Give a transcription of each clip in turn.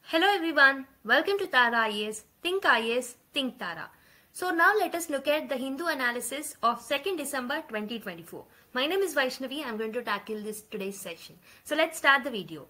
Hello everyone, welcome to Tara IAS, Think IAS, Think Tara. So now let us look at the Hindu analysis of 2nd December 2024. My name is Vaishnavi, I'm going to tackle this today's session. So let's start the video.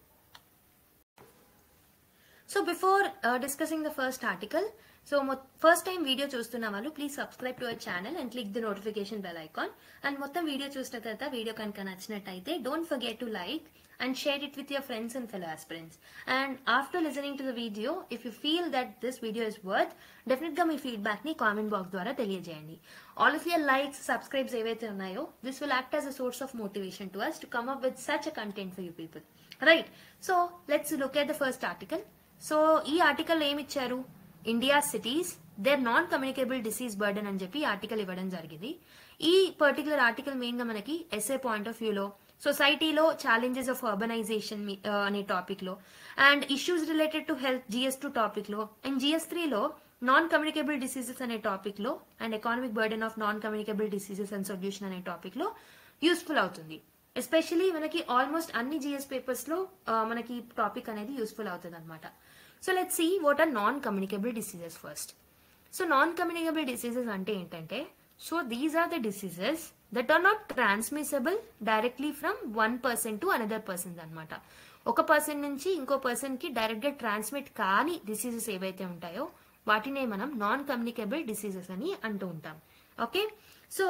So before discussing the first article so first time video చూస్తున్న వాళ్ళు please subscribe to our channel and click the notification bell icon and మొత్తం video చూసిన తర్వాత video కనుక నచ్చినట్టయితే don't forget to like and share it with your friends and fellow aspirants and after listening to the video if you feel that this video is worth definite గా మీ feedback ని comment box ద్వారా తెలియజేయండి all of your likes subscribes ఏవైతే ఉన్నాయో this will act as a source of motivation to us to come up with such a content for you people right so let's look at the first article so ఈ article ఏమి ఇచ్చారు India cities their non communicable disease burden అని చెప్పి article ఇవ్వడం జరిగింది ఈ particular article main గా మనకి ఎస్ఏ పాయింట్ ఆఫ్ వ్యూలో సొసైటీలో ఛాలెంజెస్ ఆఫ్ అర్బనైజేషన్ అనే టాపిక్ లో and issues related to health GS two topic లో అండ్ జిఎస్ త్రీలో నాన్ కమ్యూనికేబుల్ డిసీజెస్ అనే టాపిక్ లో and economic burden of non communicable diseases and solution అనే టాపిక్ లో యూస్ఫుల్ అవుతుంది ఎస్పెషలీ మనకి ఆల్మోస్ట్ అన్ని జిఎస్ పేపర్స్ లో మనకి టాపిక్ అనేది యూస్ఫుల్ అవుతుంది అనమాట so let see what are non communicable diseases first so non communicable diseases అంటే ఏంటంటే so these are the diseases that are not transmissible directly from one person to another person అనమాట ఒక person నుంచి ఇంకో person కి direct గా transmit కాని diseases ఏవైతే ఉంటాయో వాటినే మనం నాన్ కమ్యూనికేబుల్ డిసీజెస్ అని అంటూ ఉంటాం ఓకే సో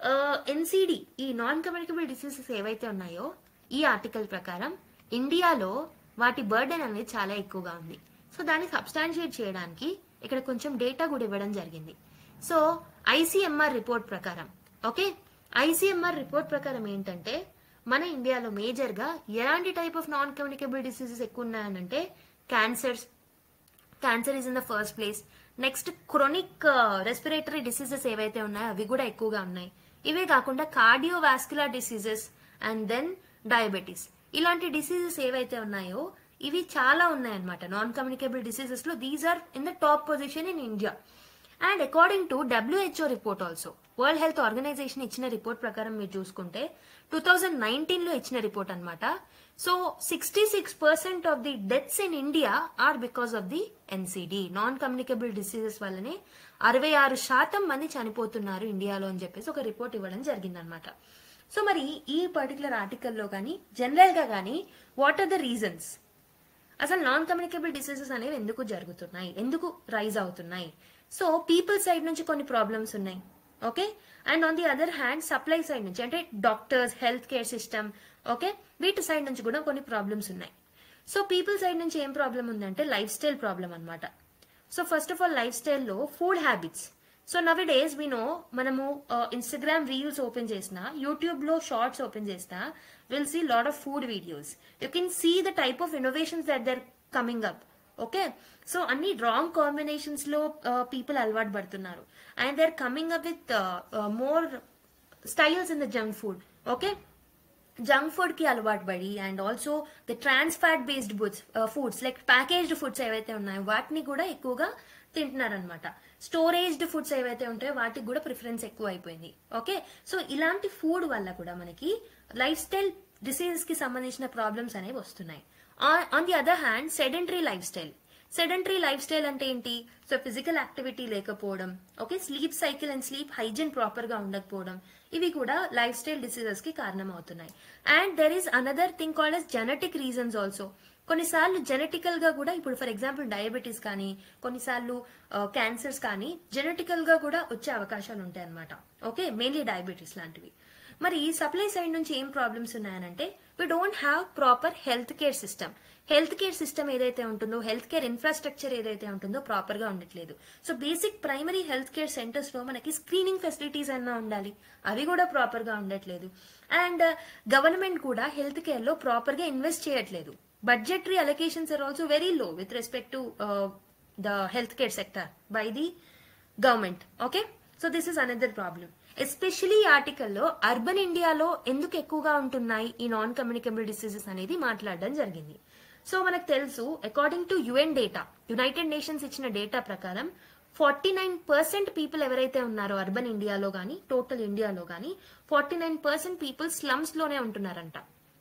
ఎన్సిడి ఈ నాన్ కమ్యూనికేబుల్ డిసీజెస్ ఏవైతే ఉన్నాయో ఈ ఆర్టికల్ ప్రకారం ఇండియాలో వాటి బర్డెన్ అనేది చాలా ఎక్కువగా ఉంది సో దాన్ని సబ్స్టాన్షియేట్ చేయడానికి ఇక్కడ కొంచెం డేటా కూడా ఇవ్వడం జరిగింది సో ఐసీఎంఆర్ రిపోర్ట్ ప్రకారం ఓకే ఐసీఎంఆర్ రిపోర్ట్ ప్రకారం ఏంటంటే మన ఇండియాలో మేజర్ గా ఎలాంటి type of non communicable diseases ఎక్కువ ఉన్నాయనంటే cancers cancer is in the first place next chronic respiratory diseases ఏవైతే ఉన్నాయో అవి కూడా ఎక్కువగా ఉన్నాయి ఇవే కాకుండా cardiovascular diseases and then diabetes ఇలాంటి డిసీజెస్ ఏవైతే ఉన్నాయో ఇవి చాలా ఉన్నాయన్నమాట నాన్ కమ్యూనికేబుల్ డిసీజెస్ లో these are in the top position in India and according to WHO report also world health organisation ఇచ్చిన రిపోర్ట్ ప్రకారం మీరు చూసుకుంటే టూ థౌజండ్ నైన్టీన్ లో ఇచ్చిన రిపోర్ట్ అనమాట so sixty six percent of the deaths in India are because of the NCD non communicable diseases వల్లనే అరవై ఆరు శాతం మంది చనిపోతున్నారు ఇండియాలో అని చెప్పేసి ఒక రిపోర్ట్ ఇవ్వడం జరిగిందనమాట సో మరి ఈ పర్టికులర్ ఆర్టికల్లో కానీ జనరల్ గా కానీ వాట్ ఆర్ ద రీజన్స్ అసలు నాన్ కమ్యూనికేబుల్ డిసీజెస్ అనేవి ఎందుకు జరుగుతున్నాయి ఎందుకు రైజ్ అవుతున్నాయి సో పీపుల్ సైడ్ నుంచి కొన్ని ప్రాబ్లమ్స్ ఉన్నాయి okay and on the other hand supply side నుంచి అంటే doctors health care system okay వీటి సైడ్ నుంచి కూడా కొన్ని ప్రాబ్లమ్స్ ఉన్నాయి సో పీపుల్ సైడ్ నుంచి ఏం ప్రాబ్లం ఉందంటే లైఫ్ స్టైల్ ప్రాబ్లం అనమాట సో ఫస్ట్ ఆఫ్ ఆల్ లైఫ్ స్టైల్లో food habits so nowadays we know మనము ఇన్స్టాగ్రామ్ రీల్స్ ఓపెన్ చేసిన యూట్యూబ్ లో షార్ట్స్ ఓపెన్ చేసిన will see lot of food videos you can see the type of innovations that they're coming up okay so అన్ని wrong combinations లో people అలవాటు పడుతున్నారు and they are coming up with more styles in the junk food okay junk food కి అలవాటు పడి and also the trans fat based foods foods like packaged foods ఏవైతే ఉన్నాయో వాటిని కూడా ఎక్కువగా తింటున్నారనమాట స్టోరేజ్డ్ ఫుడ్స్ ఏవైతే ఉంటాయో వాటికి కూడా ప్రిఫరెన్స్ ఎక్కువ అయిపోయింది ఓకే సో ఇలాంటి ఫుడ్ వల్ల కూడా మనకి లైఫ్ స్టైల్ డిసీజెస్ కి సంబంధించిన ప్రాబ్లమ్స్ అనేవి వస్తున్నాయి on the other hand sedentary lifestyle sedentary lifestyle అంటే ఏంటి సో ఫిజికల్ యాక్టివిటీ లేకపోవడం okay sleep cycle and sleep hygiene proper గా ఉండకపోవడం ఇవి కూడా లైఫ్ స్టైల్ డిసీజెస్ కి కారణం అవుతున్నాయి and there is another thing called as genetic reasons also కొన్నిసార్లు జెనెటికల్ గా కూడా ఇప్పుడు ఫర్ ఎగ్జాంపుల్ డయాబెటీస్ కానీ కొన్నిసార్లు క్యాన్సర్స్ కానీ జెనెటికల్ గా కూడా వచ్చే అవకాశాలు ఉంటాయి అనమాట ఓకే మెయిన్లీ డయాబెటీస్ లాంటివి మరి సప్లై సైడ్ నుంచి ఏం ప్రాబ్లమ్స్ ఉన్నాయనంటే we don't have proper health care system health care system ఏదైతే ఉంటుందో హెల్త్ కేర్ ఇన్ఫ్రాస్ట్రక్చర్ ఏదైతే ఉంటుందో ప్రాపర్ గా ఉండట్లేదు so basic primary health care centres లో మనకి స్క్రీనింగ్ ఫెసిలిటీస్ అన్నా ఉండాలి అవి కూడా ప్రాపర్ గా ఉండట్లేదు అండ్ గవర్నమెంట్ కూడా హెల్త్ కేర్ లో ప్రాపర్ గా ఇన్వెస్ట్ చేయట్లేదు budgetary allocations are also very low with respect to the health care sector by the government okay so this is another problem especially ఈ ఆర్టికల్లో అర్బన్ ఇండియాలో ఎందుకు ఎక్కువగా ఉంటున్నాయి ఈ నాన్ కమ్యూనికేబుల్ డిసీజెస్ అనేది మాట్లాడడం జరిగింది సో మనకు తెలుసు according to UN data united nations ఇచ్చిన డేటా ప్రకారం ఫార్టీ నైన్ పర్సెంట్ పీపుల్ ఎవరైతే ఉన్నారో అర్బన్ ఇండియాలో కానీ టోటల్ ఇండియాలో కానీ forty nine percent people slums లోనే ఉంటున్నారంట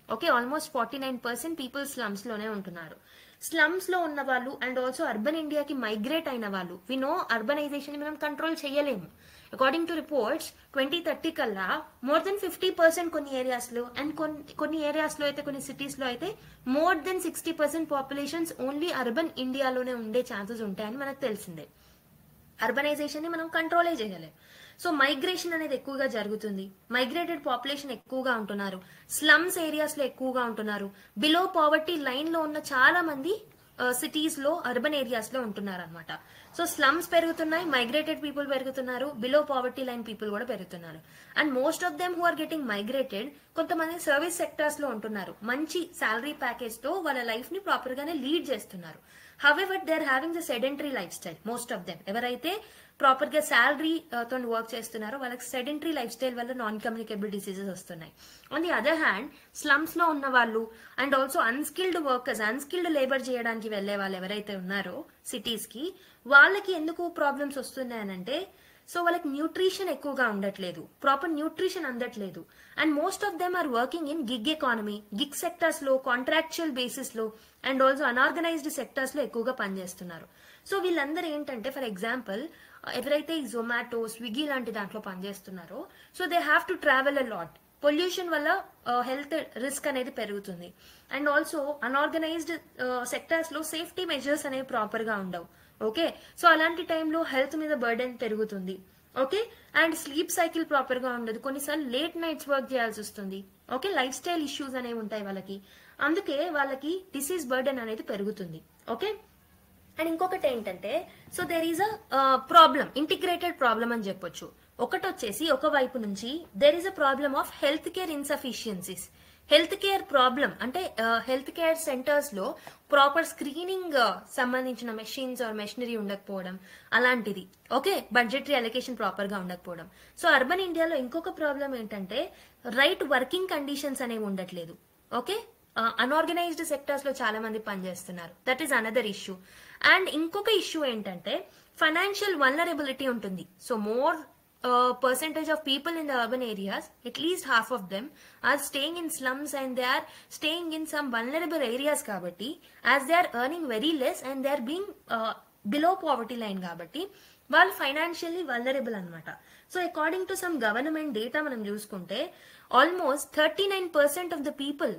okay almost forty nine percent people slums లోనే ఉంటున్నారు స్లమ్స్ లో ఉన్న వాళ్ళు అండ్ ఆల్సో అర్బన్ ఇండియాకి మైగ్రేట్ అయిన వాళ్ళు వి నో అర్బనైజేషన్ మనం కంట్రోల్ చేయలేము according to reports twenty thirty కల్లా మోర్ దెన్ ఫిఫ్టీ పర్సెంట్ కొన్ని ఏరియాస్ లో అండ్ కొన్ని ఏరియాస్ లో అయితే కొన్ని సిటీస్ లో అయితే more than sixty percent populations only urban ఇండియాలోనే ఉండే ఛాన్సెస్ ఉంటాయని మనకు తెలిసిందే అర్బనైజేషన్ ని మనం కంట్రోలే చేయలేం సో మైగ్రేషన్ అనేది ఎక్కువగా జరుగుతుంది మైగ్రేటెడ్ పాపులేషన్ ఎక్కువగా ఉంటున్నారు స్లమ్స్ ఏరియాస్ లో ఎక్కువగా ఉంటున్నారు బిలో పావర్టీ లైన్ లో ఉన్న చాలా మంది సిటీస్ లో అర్బన్ ఏరియాస్ లో ఉంటున్నారు అనమాట సో స్లమ్స్ పెరుగుతున్నాయి మైగ్రేటెడ్ పీపుల్ పెరుగుతున్నారు బిలో పావర్టీ లైన్ పీపుల్ కూడా పెరుగుతున్నారు and most of them who are getting migrated కొంతమంది సర్వీస్ సెక్టర్స్ లో ఉంటున్నారు మంచి శాలరీ ప్యాకేజ్ తో వాళ్ళ లైఫ్ ని ప్రాపర్ గానే లీడ్ చేస్తున్నారు however they are having the sedentary lifestyle most of them ఎవరైతే ప్రాపర్ గా శాలరీ తో వర్క్ చేస్తున్నారో వాళ్ళకి సెడెంటరీ లైఫ్ స్టైల్ వల్ల నాన్ కమ్యూనికేబుల్ డిసీజెస్ వస్తున్నాయి on the other hand slums లో ఉన్న వాళ్ళు and also unskilled workers unskilled labour చేయడానికి వెళ్లే వాళ్ళు ఎవరైతే ఉన్నారో సిటీస్ కి వాళ్ళకి ఎందుకు ప్రాబ్లమ్స్ వస్తున్నాయనంటే సో వాళ్ళకి న్యూట్రిషన్ ఎక్కువగా ఉండట్లేదు ప్రాపర్ న్యూట్రిషన్ అందట్లేదు and most of them are working in gig economy gig sectors లో కాంట్రాక్చువల్ బేసిస్ లో అండ్ ఆల్సో అనార్గనైజ్డ్ సెక్టర్స్ లో ఎక్కువగా పనిచేస్తున్నారు సో వీళ్ళందరూ ఏంటంటే ఫర్ ఎగ్జాంపుల్ ఎవరైతే ఈ జొమాటో స్విగ్గీ లాంటి దాంట్లో పనిచేస్తున్నారో so they have to travel a lot pollution వల్ల హెల్త్ రిస్క్ అనేది పెరుగుతుంది అండ్ ఆల్సో అన్ఆర్గనైజ్డ్ సెక్టర్స్ లో సేఫ్టీ మెజర్స్ అనేవి ప్రాపర్ గా ఉండవు ఓకే సో అలాంటి టైంలో హెల్త్ మీద బర్డెన్ పెరుగుతుంది okay and sleep cycle proper గా ఉండదు కొన్నిసార్లు లేట్ నైట్స్ వర్క్ చేయాల్సి వస్తుంది ఓకే లైఫ్ స్టైల్ ఇష్యూస్ అనేవి ఉంటాయి వాళ్ళకి అందుకే వాళ్ళకి డిసీజ్ బర్డెన్ అనేది పెరుగుతుంది ఓకే అండ్ ఇంకొకటి ఏంటంటే so there is a problem integrated problem అని చెప్పొచ్చు ఒకటి వచ్చేసి ఒక వైపు నుంచి there is a problem of health care insufficiencies health care problem అంటే హెల్త్ కేర్ సెంటర్స్ లో ప్రాపర్ స్క్రీనింగ్ సంబంధించిన మెషిన్స్ ఆర్ మెషినరీ ఉండకపోవడం అలాంటిది ఓకే బడ్జెటరీ అలొకేషన్ ప్రాపర్ గా ఉండకపోవడం సో అర్బన్ ఇండియాలో ఇంకొక ప్రాబ్లం ఏంటంటే రైట్ వర్కింగ్ కండిషన్స్ అనేవి ఉండట్లేదు ఓకే అన్ఆర్గనైజ్డ్ సెక్టర్స్ లో చాలా మంది పనిచేస్తున్నారు that is another issue and ఇంకొక ఇష్యూ ఏంటంటే ఫైనాన్షియల్ వల్నరబిలిటీ ఉంటుంది so more percentage of people in the urban areas at least half of them are staying in slums and they are staying in some vulnerable areas కాబట్టి as they are earning very less and they are being below poverty line కాబట్టి వాళ్ళు financially vulnerable అనమాట so according to some government data మనం చూసుకుంటే almost thirty nine percent of the people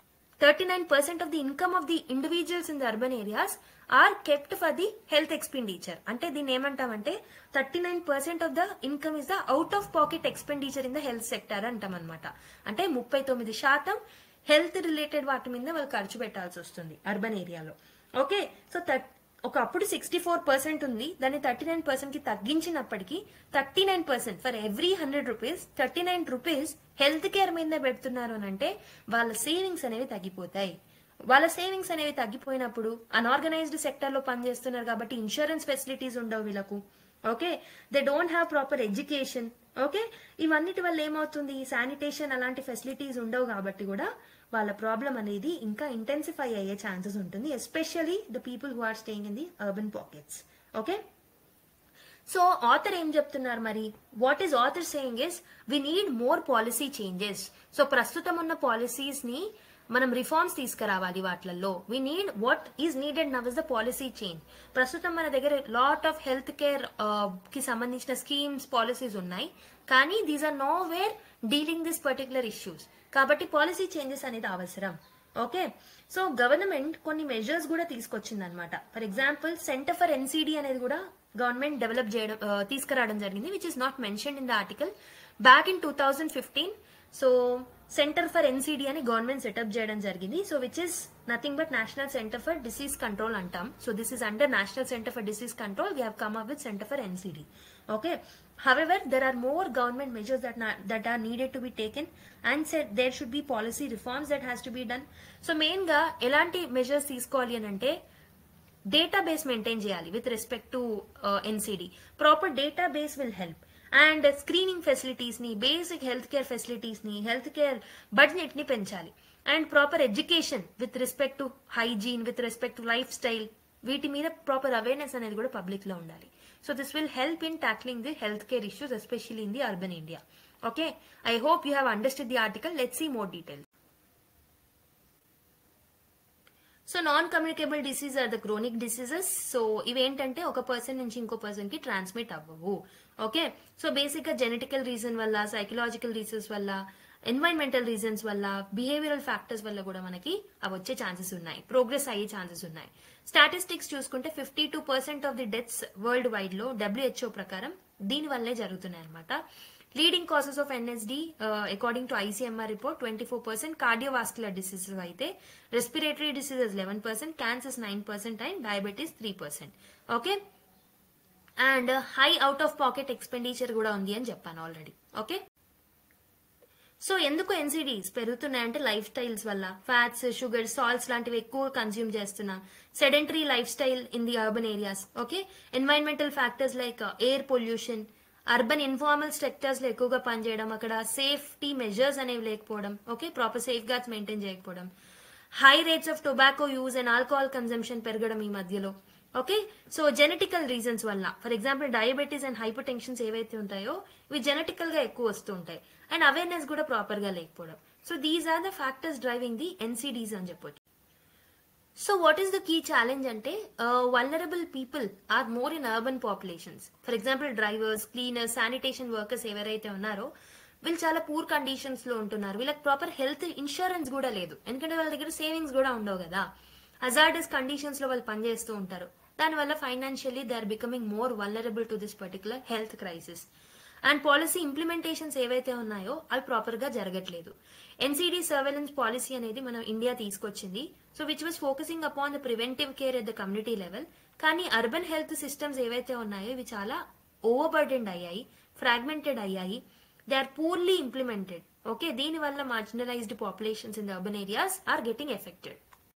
39% of the income of the individuals in the urban areas are kept for the health expenditure అంటే దీన్ని ఏమంటామంటే thirty nine percent of the income is the out of pocket expenditure in the health sector అంటాం అనమాట అంటే ముప్పై తొమ్మిది శాతం health related వాటి మీద వాళ్ళు ఖర్చు పెట్టాల్సి వస్తుంది అర్బన్ ఏరియాలో ఓకే సో ఒకప్పుడు సిక్స్టీ ఫోర్ పర్సెంట్ ఉంది దాన్ని థర్టీ నైన్ పర్సెంట్ కి తగ్గించినప్పటికీ thirty nine percent for every hundred rupees thirty nine rupees health care మీద పెడుతున్నారు అని అంటే వాళ్ళ సేవింగ్స్ అనేవి తగ్గిపోతాయి వాళ్ళ సేవింగ్స్ అనేవి తగ్గిపోయినప్పుడు అన్ఆర్గనైజ్డ్ సెక్టర్ లో పనిచేస్తున్నారు కాబట్టి ఇన్సూరెన్స్ ఫెసిలిటీస్ ఉండవు వీళ్ళకు okay they don't have proper education okay ఇవన్నిటి వల్ల ఏమవుతుంది శానిటేషన్ అలాంటి ఫెసిలిటీస్ ఉండవు కాబట్టి కూడా వాళ్ళ ప్రాబ్లం అనేది ఇంకా ఇంటెన్సిఫై అయ్యే ఛాన్సెస్ ఉంటుంది especially the people who are staying in the urban pockets okay so author ఏం చెప్తున్నారు మరి what is author saying is we need more policy changes so ప్రస్తుతం ఉన్న పాలసీస్ ని మనం రిఫార్మ్స్ తీసుకురావాలి వాటిలలో we need what is needed now is the policy change ప్రస్తుతం మన దగ్గర లాట్ ఆఫ్ హెల్త్ కేర్ కి సంబంధించిన స్కీమ్స్ పాలసీస్ ఉన్నాయి కానీ these are nowhere dealing this particular issues కాబట్టి పాలసీ చేంజెస్ అనేది అవసరం ఓకే సో గవర్నమెంట్ కొన్ని మెజర్స్ కూడా తీసుకొచ్చింది అనమాట for example centre for NCD అనేది కూడా గవర్నమెంట్ డెవలప్ చేయడం తీసుకురావడం జరిగింది which is not mention in the article back in two thousand fifteen so centre for NCD అని గవర్నమెంట్ సెటప్ చేయడం జరిగింది so which is nothing but national centre for disease control అంటాం so this is under national centre for disease control we have come up with centre for NCD okay However, there are more government measures that na- that are needed to be taken, and said there should be policy reforms that has to be done. So main గా ఎలాంటి measures తీసుకోవాలి అని అంటే database maintain చేయాలి with respect to NCD proper database will help and screening facilities ని basic health care facilities ని health care budget ని పెంచాలి and proper education with respect to hygiene with respect to lifestyle వీటి మీద proper awareness అనేది కూడా public లో ఉండాలి so this will help in tackling the health care issues especially in the urban India okay I hope you have understood the article let see more details so non communicable disease are the chronic diseases so ఇవేంటంటే ఒక person నుంచి ఇంకో person కి transmit అవ్వవు okay so basic గా genetical reason వల్ల psychological reasons వల్ల environmental reasons వల్ల బిహేవియరల్ ఫ్యాక్టర్స్ వల్ల కూడా మనకి అవి వచ్చే ఛాన్సెస్ ఉన్నాయి ప్రోగ్రెస్ అయ్యే ఛాన్సెస్ ఉన్నాయి స్టాటిస్టిక్స్ చూసుకుంటే fifty two percent of the deaths worldwide లో డబ్ల్యూహెచ్ఓ ప్రకారం దీని వల్లే జరుగుతున్నాయి అనమాట leading causes of NSD according to ICMR report twenty four percent cardiovascular diseases అయితే respiratory diseases eleven percent cancers nine percent and diabetes three percent okay and high out of pocket expenditure కూడా ఉంది అని చెప్పాను already okay so ఎందుకు NCDs పెరుగుతున్నాయంటే lifestyles వల్ల fats sugar salts లాంటివి ఎక్కువ కన్స్యూమ్ చేస్తున్నాం sedentary lifestyle in the urban areas okay environmental factors like air pollution urban informal structures లో ఎక్కువగా పనిచేయడం అక్కడ సేఫ్టీ మెజర్స్ అనేవి లేకపోవడం okay proper safeguards maintain చేయకపోవడం high rates of tobacco use and alcohol consumption పెరగడం ఈ మధ్యలో ఓకే సో జెనెటికల్ రీజన్స్ వల్ల for example diabetes and hypertensions ఏవైతే ఉంటాయో ఇవి జెనెటికల్ గా ఎక్కువ వస్తూ ఉంటాయి అండ్ అవేర్నెస్ కూడా ప్రాపర్ గా లేకపోవడం so these are the factors driving the NCDs అని చెప్పొచ్చు so what is the key challenge అంటే vulnerable people are more in urban populations for example drivers cleaners sanitation workers ఎవరైతే ఉన్నారో వీళ్ళు చాలా పూర్ కండిషన్స్ లో ఉంటున్నారు వీళ్ళకి ప్రాపర్ హెల్త్ ఇన్సూరెన్స్ కూడా లేదు ఎందుకంటే వాళ్ళ దగ్గర సేవింగ్స్ కూడా ఉండవు కదా హజార్డస్ కండిషన్స్ లో వాళ్ళు పనిచేస్తూ ఉంటారు దానివల్ల financially they are becoming more vulnerable to this particular health crisis and policy implementations ఏవైతే ఉన్నాయో అవి ప్రాపర్ గా జరగట్లేదు ఎన్సీడీ సర్వేలెన్స్ పాలసీ అనేది మన ఇండియా తీసుకొచ్చింది so which was focusing upon the preventive care at the community level కానీ urban health systems ఏవైతే ఉన్నాయో ఇవి చాలా ఓవర్బర్డెండ్ అయ్యాయి ఫ్రాగ్మెంటెడ్ అయ్యాయి they are poorly implemented okay దీని వల్ల marginalised populations in the urban areas are getting affected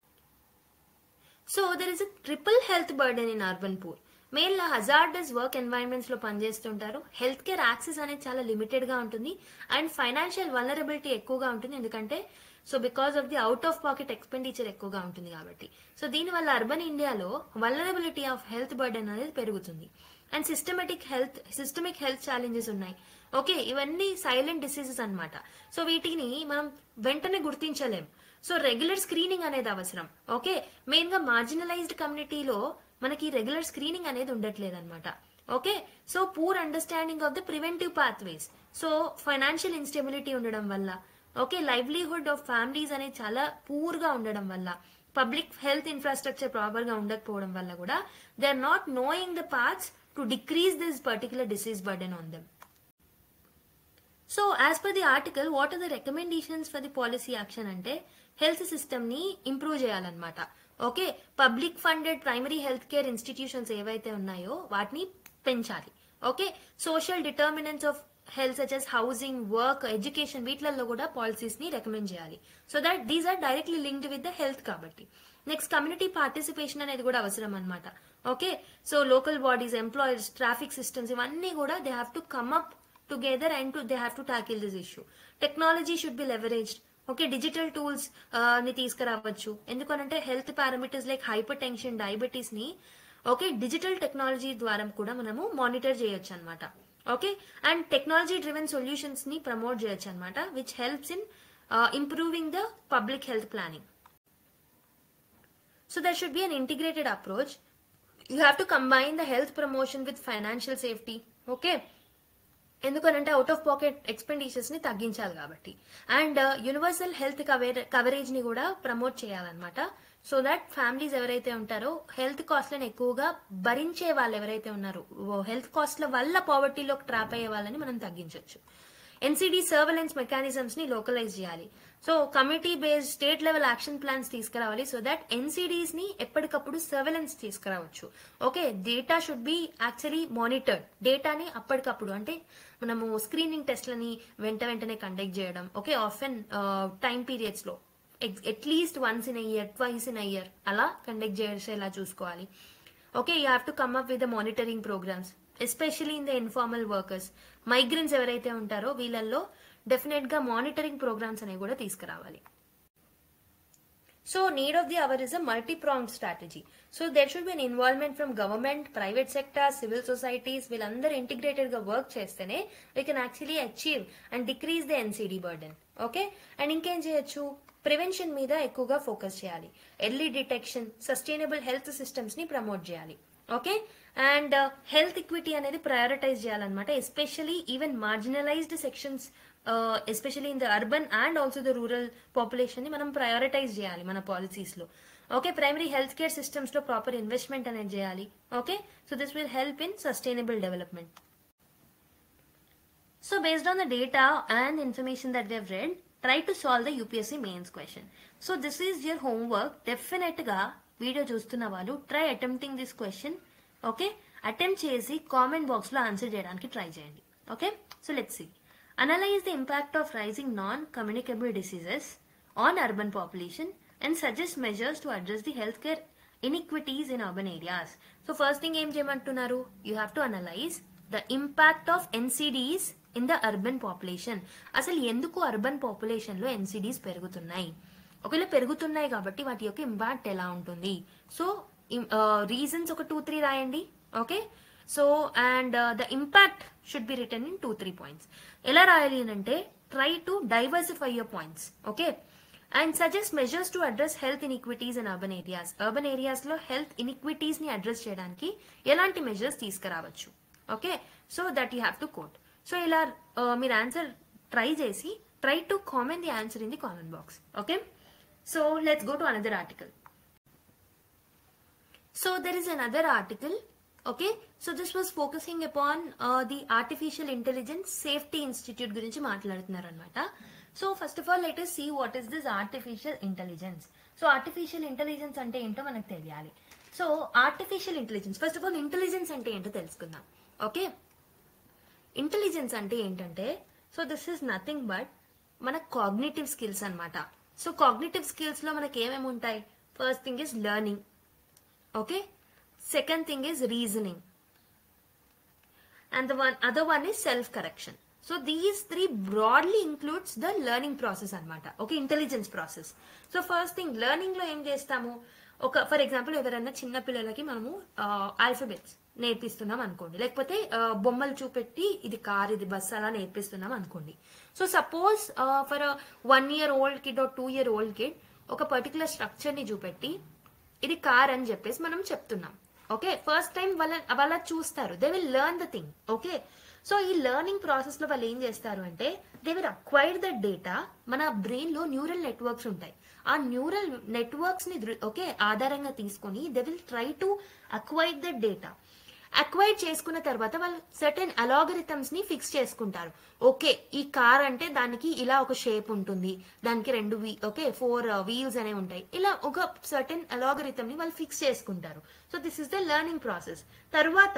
so there is a triple health burden in urban poor main hazardous work environments లో పనిచేస్తుంటారు హెల్త్ కేర్ యాక్సెస్ అనేది చాలా limited గా ఉంటుంది and financial vulnerability ఎక్కువగా ఉంటుంది ఎందుకంటే so because of the out of pocket expenditure ఎక్కువగా ఉంటుంది కాబట్టి సో దీనివల్ల అర్బన్ ఇండియాలో వలనరబిలిటీ ఆఫ్ హెల్త్ బర్డెన్ అనేది పెరుగుతుంది and systematic health systemic health challenges ఉన్నాయి ఓకే ఇవన్నీ సైలెంట్ డిసీజెస్ అన్నమాట సో వీటిని మనం వెంటనే గుర్తించలేం సో రెగ్యులర్ స్క్రీనింగ్ అనేది అవసరం ఓకే మెయిన్ గా మార్జినలైజ్డ్ కమ్యూనిటీలో మనకి రెగ్యులర్ స్క్రీనింగ్ అనేది ఉండట్లేదు అనమాట okay so poor understanding of the preventive pathways so financial instability ఉండడం వల్ల ఓకే లైవ్లీహుడ్ ఆఫ్ ఫ్యామిలీస్ అనేది చాలా పూర్ గా ఉండడం వల్ల పబ్లిక్ హెల్త్ ఇన్ఫ్రాస్ట్రక్చర్ ప్రాపర్ గా ఉండకపోవడం వల్ల కూడా they are not knowing the parts to decrease this particular disease burden on them so as per the article what are the recommendations for the policy action అంటే health system ని improve చేయాలన్నమాట okay public funded primary health care institutions ఏవైతే ఉన్నాయో వాటిని పెంచాలి okay social determinants of health such as housing work education వీటిలలో కూడా policies ని రికమెండ్ చేయాలి so that these are directly linked with the health కాబట్టి నెక్స్ట్ కమ్యూనిటీ పార్టిసిపేషన్ అనేది కూడా అవసరం అనమాట okay so local bodies employers traffic systems ఇవన్నీ కూడా they have to come up together and to they have to tackle this issue technology should be leveraged okay digital tools ని తీసుకురావచ్చు ఎందుకనంటే health parameters like hypertension diabetes ని okay digital technology ద్వారా కూడా మనము monitor చేయొచ్చు అనమాట okay and technology driven solutions ని ప్రమోట్ చేయొచ్చు అనమాట which helps in improving the public health planning so there should be an integrated approach you have to combine the health promotion with financial safety okay ఎందుకనంటే out of pocket expenditures ని తగ్గించాలి కాబట్టి and universal health coverage ని కూడా promote చేయాలన్నమాట so that families ఎవరైతే ఉంటారో health కాస్ట్లను ఎక్కువగా భరించే వాళ్ళు ఎవరైతే ఉన్నారో హెల్త్ కాస్ట్ల వల్ల పావర్టీలోకి ట్రాప్ అయ్యే వాళ్ళని మనం తగ్గించవచ్చు ఎన్సిడి సర్వలెన్స్ మెకానిజమ్స్ ని లోకలైజ్ చేయాలి so committee based state level action plans తీసుకురావాలి సో దట్ ఎన్సిడీస్ ని ఎప్పటికప్పుడు సర్వెలెన్స్ తీసుకురావచ్చు okay data should be actually monitored డేటాని అప్పటికప్పుడు అంటే మనము స్క్రీనింగ్ టెస్ట్లని వెంట వెంటనే కండక్ట్ చేయడం ఓకే ఆఫెన్ టైం పీరియడ్స్ లో at least once in year twice in year అలా కండక్ట్ చేసేలా చూసుకోవాలి okay you have to come up with the monitoring programmes especially in the informal workers migrants ఎవరైతే ఉంటారో వీళ్ళల్లో డెఫినెట్ గా మానిటరింగ్ ప్రోగ్రామ్స్ అనేవి కూడా తీసుకురావాలి so need of the hour is a multi prong strategy so there should be an involvement from government private sector civil societies వీళ్ళందరూ integrated గా work చేస్తేనే we can actually achieve and decrease the NCD burden okay and ఇంకేం చేయొచ్చు prevention మీద ఎక్కువగా focus చేయాలి early detection sustainable health systems ని promote చేయాలి ఓకే అండ్ హెల్త్ ఈక్విటీ అనేది ప్రయారిటైజ్ చేయాలన్నమాట especially even marginalised sections especially in the urban and also the rural population ని మనం ప్రయారిటైజ్ చేయాలి మన పాలసీస్ లో okay primary health care systems లో ప్రాపర్ ఇన్వెస్ట్మెంట్ అనేది చేయాలి okay so this will help in sustainable development So based on the data and information that we have read, try to solve the UPSC mains question. So this is your homework. Definite గా video చూస్తున్న వాళ్ళు try attempting this question okay attempt చేసి comment box లో answer చేయడానికి try చేయండి okay so let's see analyse the impact of rising non communicable diseases on urban population and suggest measures to address the health care inequities in urban areas so first thing ఏం చేయమంటున్నారు you have to analyse the impact of NCDs in the urban population అసలు ఎందుకు urban population లో NCDs పెరుగుతున్నాయి ఒకవేళ పెరుగుతున్నాయి కాబట్టి వాటి యొక్క ఇంపాక్ట్ ఎలా ఉంటుంది సో రీజన్స్ ఒక టూ త్రీ రాయండి okay so and the impact should be written in two three points ఎలా రాయాలి అని అంటే try to diversify your points okay and suggest measures to address health inequities in urban areas urban areas లో health inequities ని address చేయడానికి ఎలాంటి measures తీసుకురావచ్చు okay so that you have to quote so ఇలా uh, మీరు answer try చేసి try to comment the answer in the comment box okay so let's go to another article so there is another article okay so this was focusing upon the artificial intelligence safety institute గురించి మాట్లాడుతున్నారు అనమాట so first of all let see what is this artificial intelligence so artificial intelligence అంటే ఏంటో మనకు తెలియాలి so artificial intelligence first of all intelligence అంటే ఏంటో తెలుసుకుందాం ఓకే ఇంటెలిజెన్స్ అంటే ఏంటంటే so this is nothing but మన కాగ్నేటివ్ స్కిల్స్ అన్నమాట సో కాగ్నేటివ్ స్కిల్స్ లో మనకి ఏమేమి ఉంటాయి first thing is learning okay second thing is reasoning and the one other one is self correction so these three broadly includes the learning process అనమాట okay intelligence process so first thing learning లో ఏం చేస్తాము ఒక for example ఎవరైనా చిన్న పిల్లలకి మనము alphabets నేర్పిస్తున్నాం అనుకోండి లేకపోతే ఆ, బొమ్మలు చూపెట్టి ఇది కార్ ఇది బస్ అలా నేర్పిస్తున్నాం అనుకోండి so suppose for one year old kid or two year old kid ఒక పర్టికులర్ స్ట్రక్చర్ ని చూపెట్టి ఇది కార్ అని చెప్పేసి మనం చెప్తున్నాం ఓకే ఫస్ట్ టైం వాళ్ళ వాళ్ళ చూస్తారు they will learn the thing okay so ఈ లెర్నింగ్ ప్రాసెస్ లో వాళ్ళు ఏం చేస్తారు అంటే they will acquire the data మన బ్రెయిన్ లో న్యూరల్ నెట్వర్క్స్ ఉంటాయి ఆ న్యూరల్ నెట్వర్క్స్ ని ఓకే ఆధారంగా తీసుకొని they will try to acquire the data acquire చేసుకున్న తర్వాత వాళ్ళు సర్టెన్ అలాగరిథమ్స్ ని ఫిక్స్ చేసుకుంటారు ఓకే ఈ కార్ అంటే దానికి ఇలా ఒక షేప్ ఉంటుంది దానికి రెండు వీ ఓకే ఫోర్ వీల్స్ అనేవి ఉంటాయి ఇలా ఒక సర్టెన్ అలాగరిథమ్ ని వాళ్ళు ఫిక్స్ చేసుకుంటారు so this is the learning process తర్వాత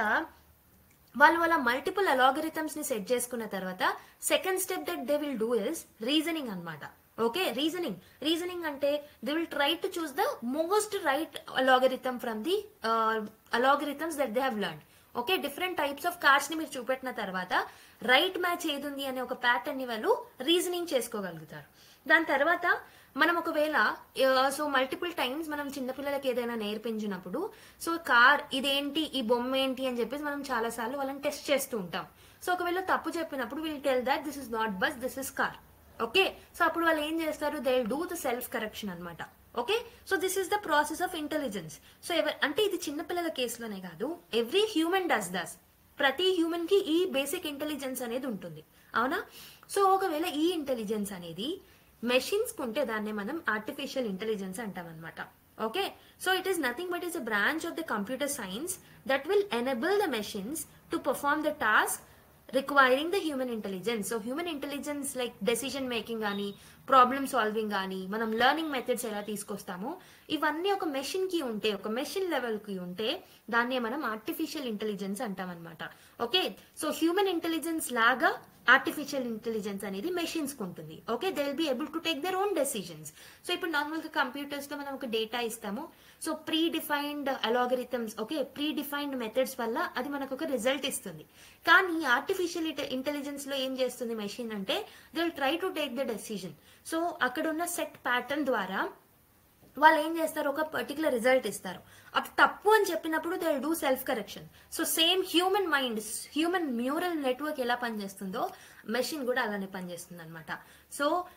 వాళ్ళు వాళ్ళ మల్టిపుల్ అలాగరిథమ్స్ ని సెట్ చేసుకున్న తర్వాత second step that they will do is reasoning అన్నమాట ఓకే రీజనింగ్ రీజనింగ్ అంటే they will try to choose the most right algorithm from the algorithms that they have learn okay different types of cards ని మీరు చూపెట్టిన తర్వాత right match ఏది ఉంది అనే ఒక ప్యాటర్న్ ని వాళ్ళు రీజనింగ్ చేసుకోగలుగుతారు దాని తర్వాత మనం ఒకవేళ సో మల్టిపుల్ టైమ్స్ మనం చిన్నపిల్లలకి ఏదైనా నేర్పించినప్పుడు సో కార్ ఇదేంటి ఈ బొమ్మ ఏంటి అని చెప్పేసి మనం చాలా సార్లు వాళ్ళని టెస్ట్ చేస్తూ ఉంటాం సో ఒకవేళ తప్పు చెప్పినప్పుడు will tell that this is not bus this is car okay so అప్పుడు వాళ్ళు ఏం చేస్తారు they do the self correction అనమాట okay so this is the process of intelligence so అంటే ఇది చిన్నపిల్లల కేసులోనే కాదు ఎవ్రీ హ్యూమన్ డస్ దస్ ప్రతి హ్యూమన్ కి ఈ బేసిక్ ఇంటెలిజెన్స్ అనేది ఉంటుంది అవునా సో ఒకవేళ ఈ ఇంటెలిజెన్స్ అనేది మెషిన్స్ కుంటే దాన్ని మనం ఆర్టిఫిషియల్ ఇంటెలిజెన్స్ అంటాం అనమాట okay so it is nothing but is a branch of the computer science that will enable the machines to perform the task requiring the human intelligence so human intelligence like decision making కానీ problem solving కానీ మనం learning methods ఎలా తీసుకొస్తామో ఇవన్నీ ఒక machine కి ఉంటే ఒక machine level కి ఉంటే దాన్నే మనం ఆర్టిఫిషియల్ ఇంటెలిజెన్స్ అంటాం అనమాట ఓకే సో హ్యూమన్ ఇంటెలిజెన్స్ లాగా ఆర్టిఫిషియల్ ఇంటెలిజెన్స్ అనేది మెషిన్స్ కు ఉంటుంది okay they will be able to take their own decisions so ఇప్పుడు నార్మల్ గా కంప్యూటర్స్ లో మనం ఒక డేటా ఇస్తాము so predefined algorithms okay predefined methods వల్ల అది మనకు ఒక రిజల్ట్ ఇస్తుంది కానీ ఆర్టిఫిషియల్ ఇంటెలిజెన్స్ లో ఏం చేస్తుంది మెషిన్ అంటే they will try to take the decision so అక్కడ ఉన్న సెట్ ప్యాటర్న్ ద్వారా వాళ్ళు ఏం చేస్తారు ఒక పర్టికులర్ రిజల్ట్ ఇస్తారు అది తప్పు అని చెప్పినప్పుడు they do self correction so same human mind human neural network ఎలా పనిచేస్తుందో మెషిన్ కూడా అలానే పనిచేస్తుంది అనమాట so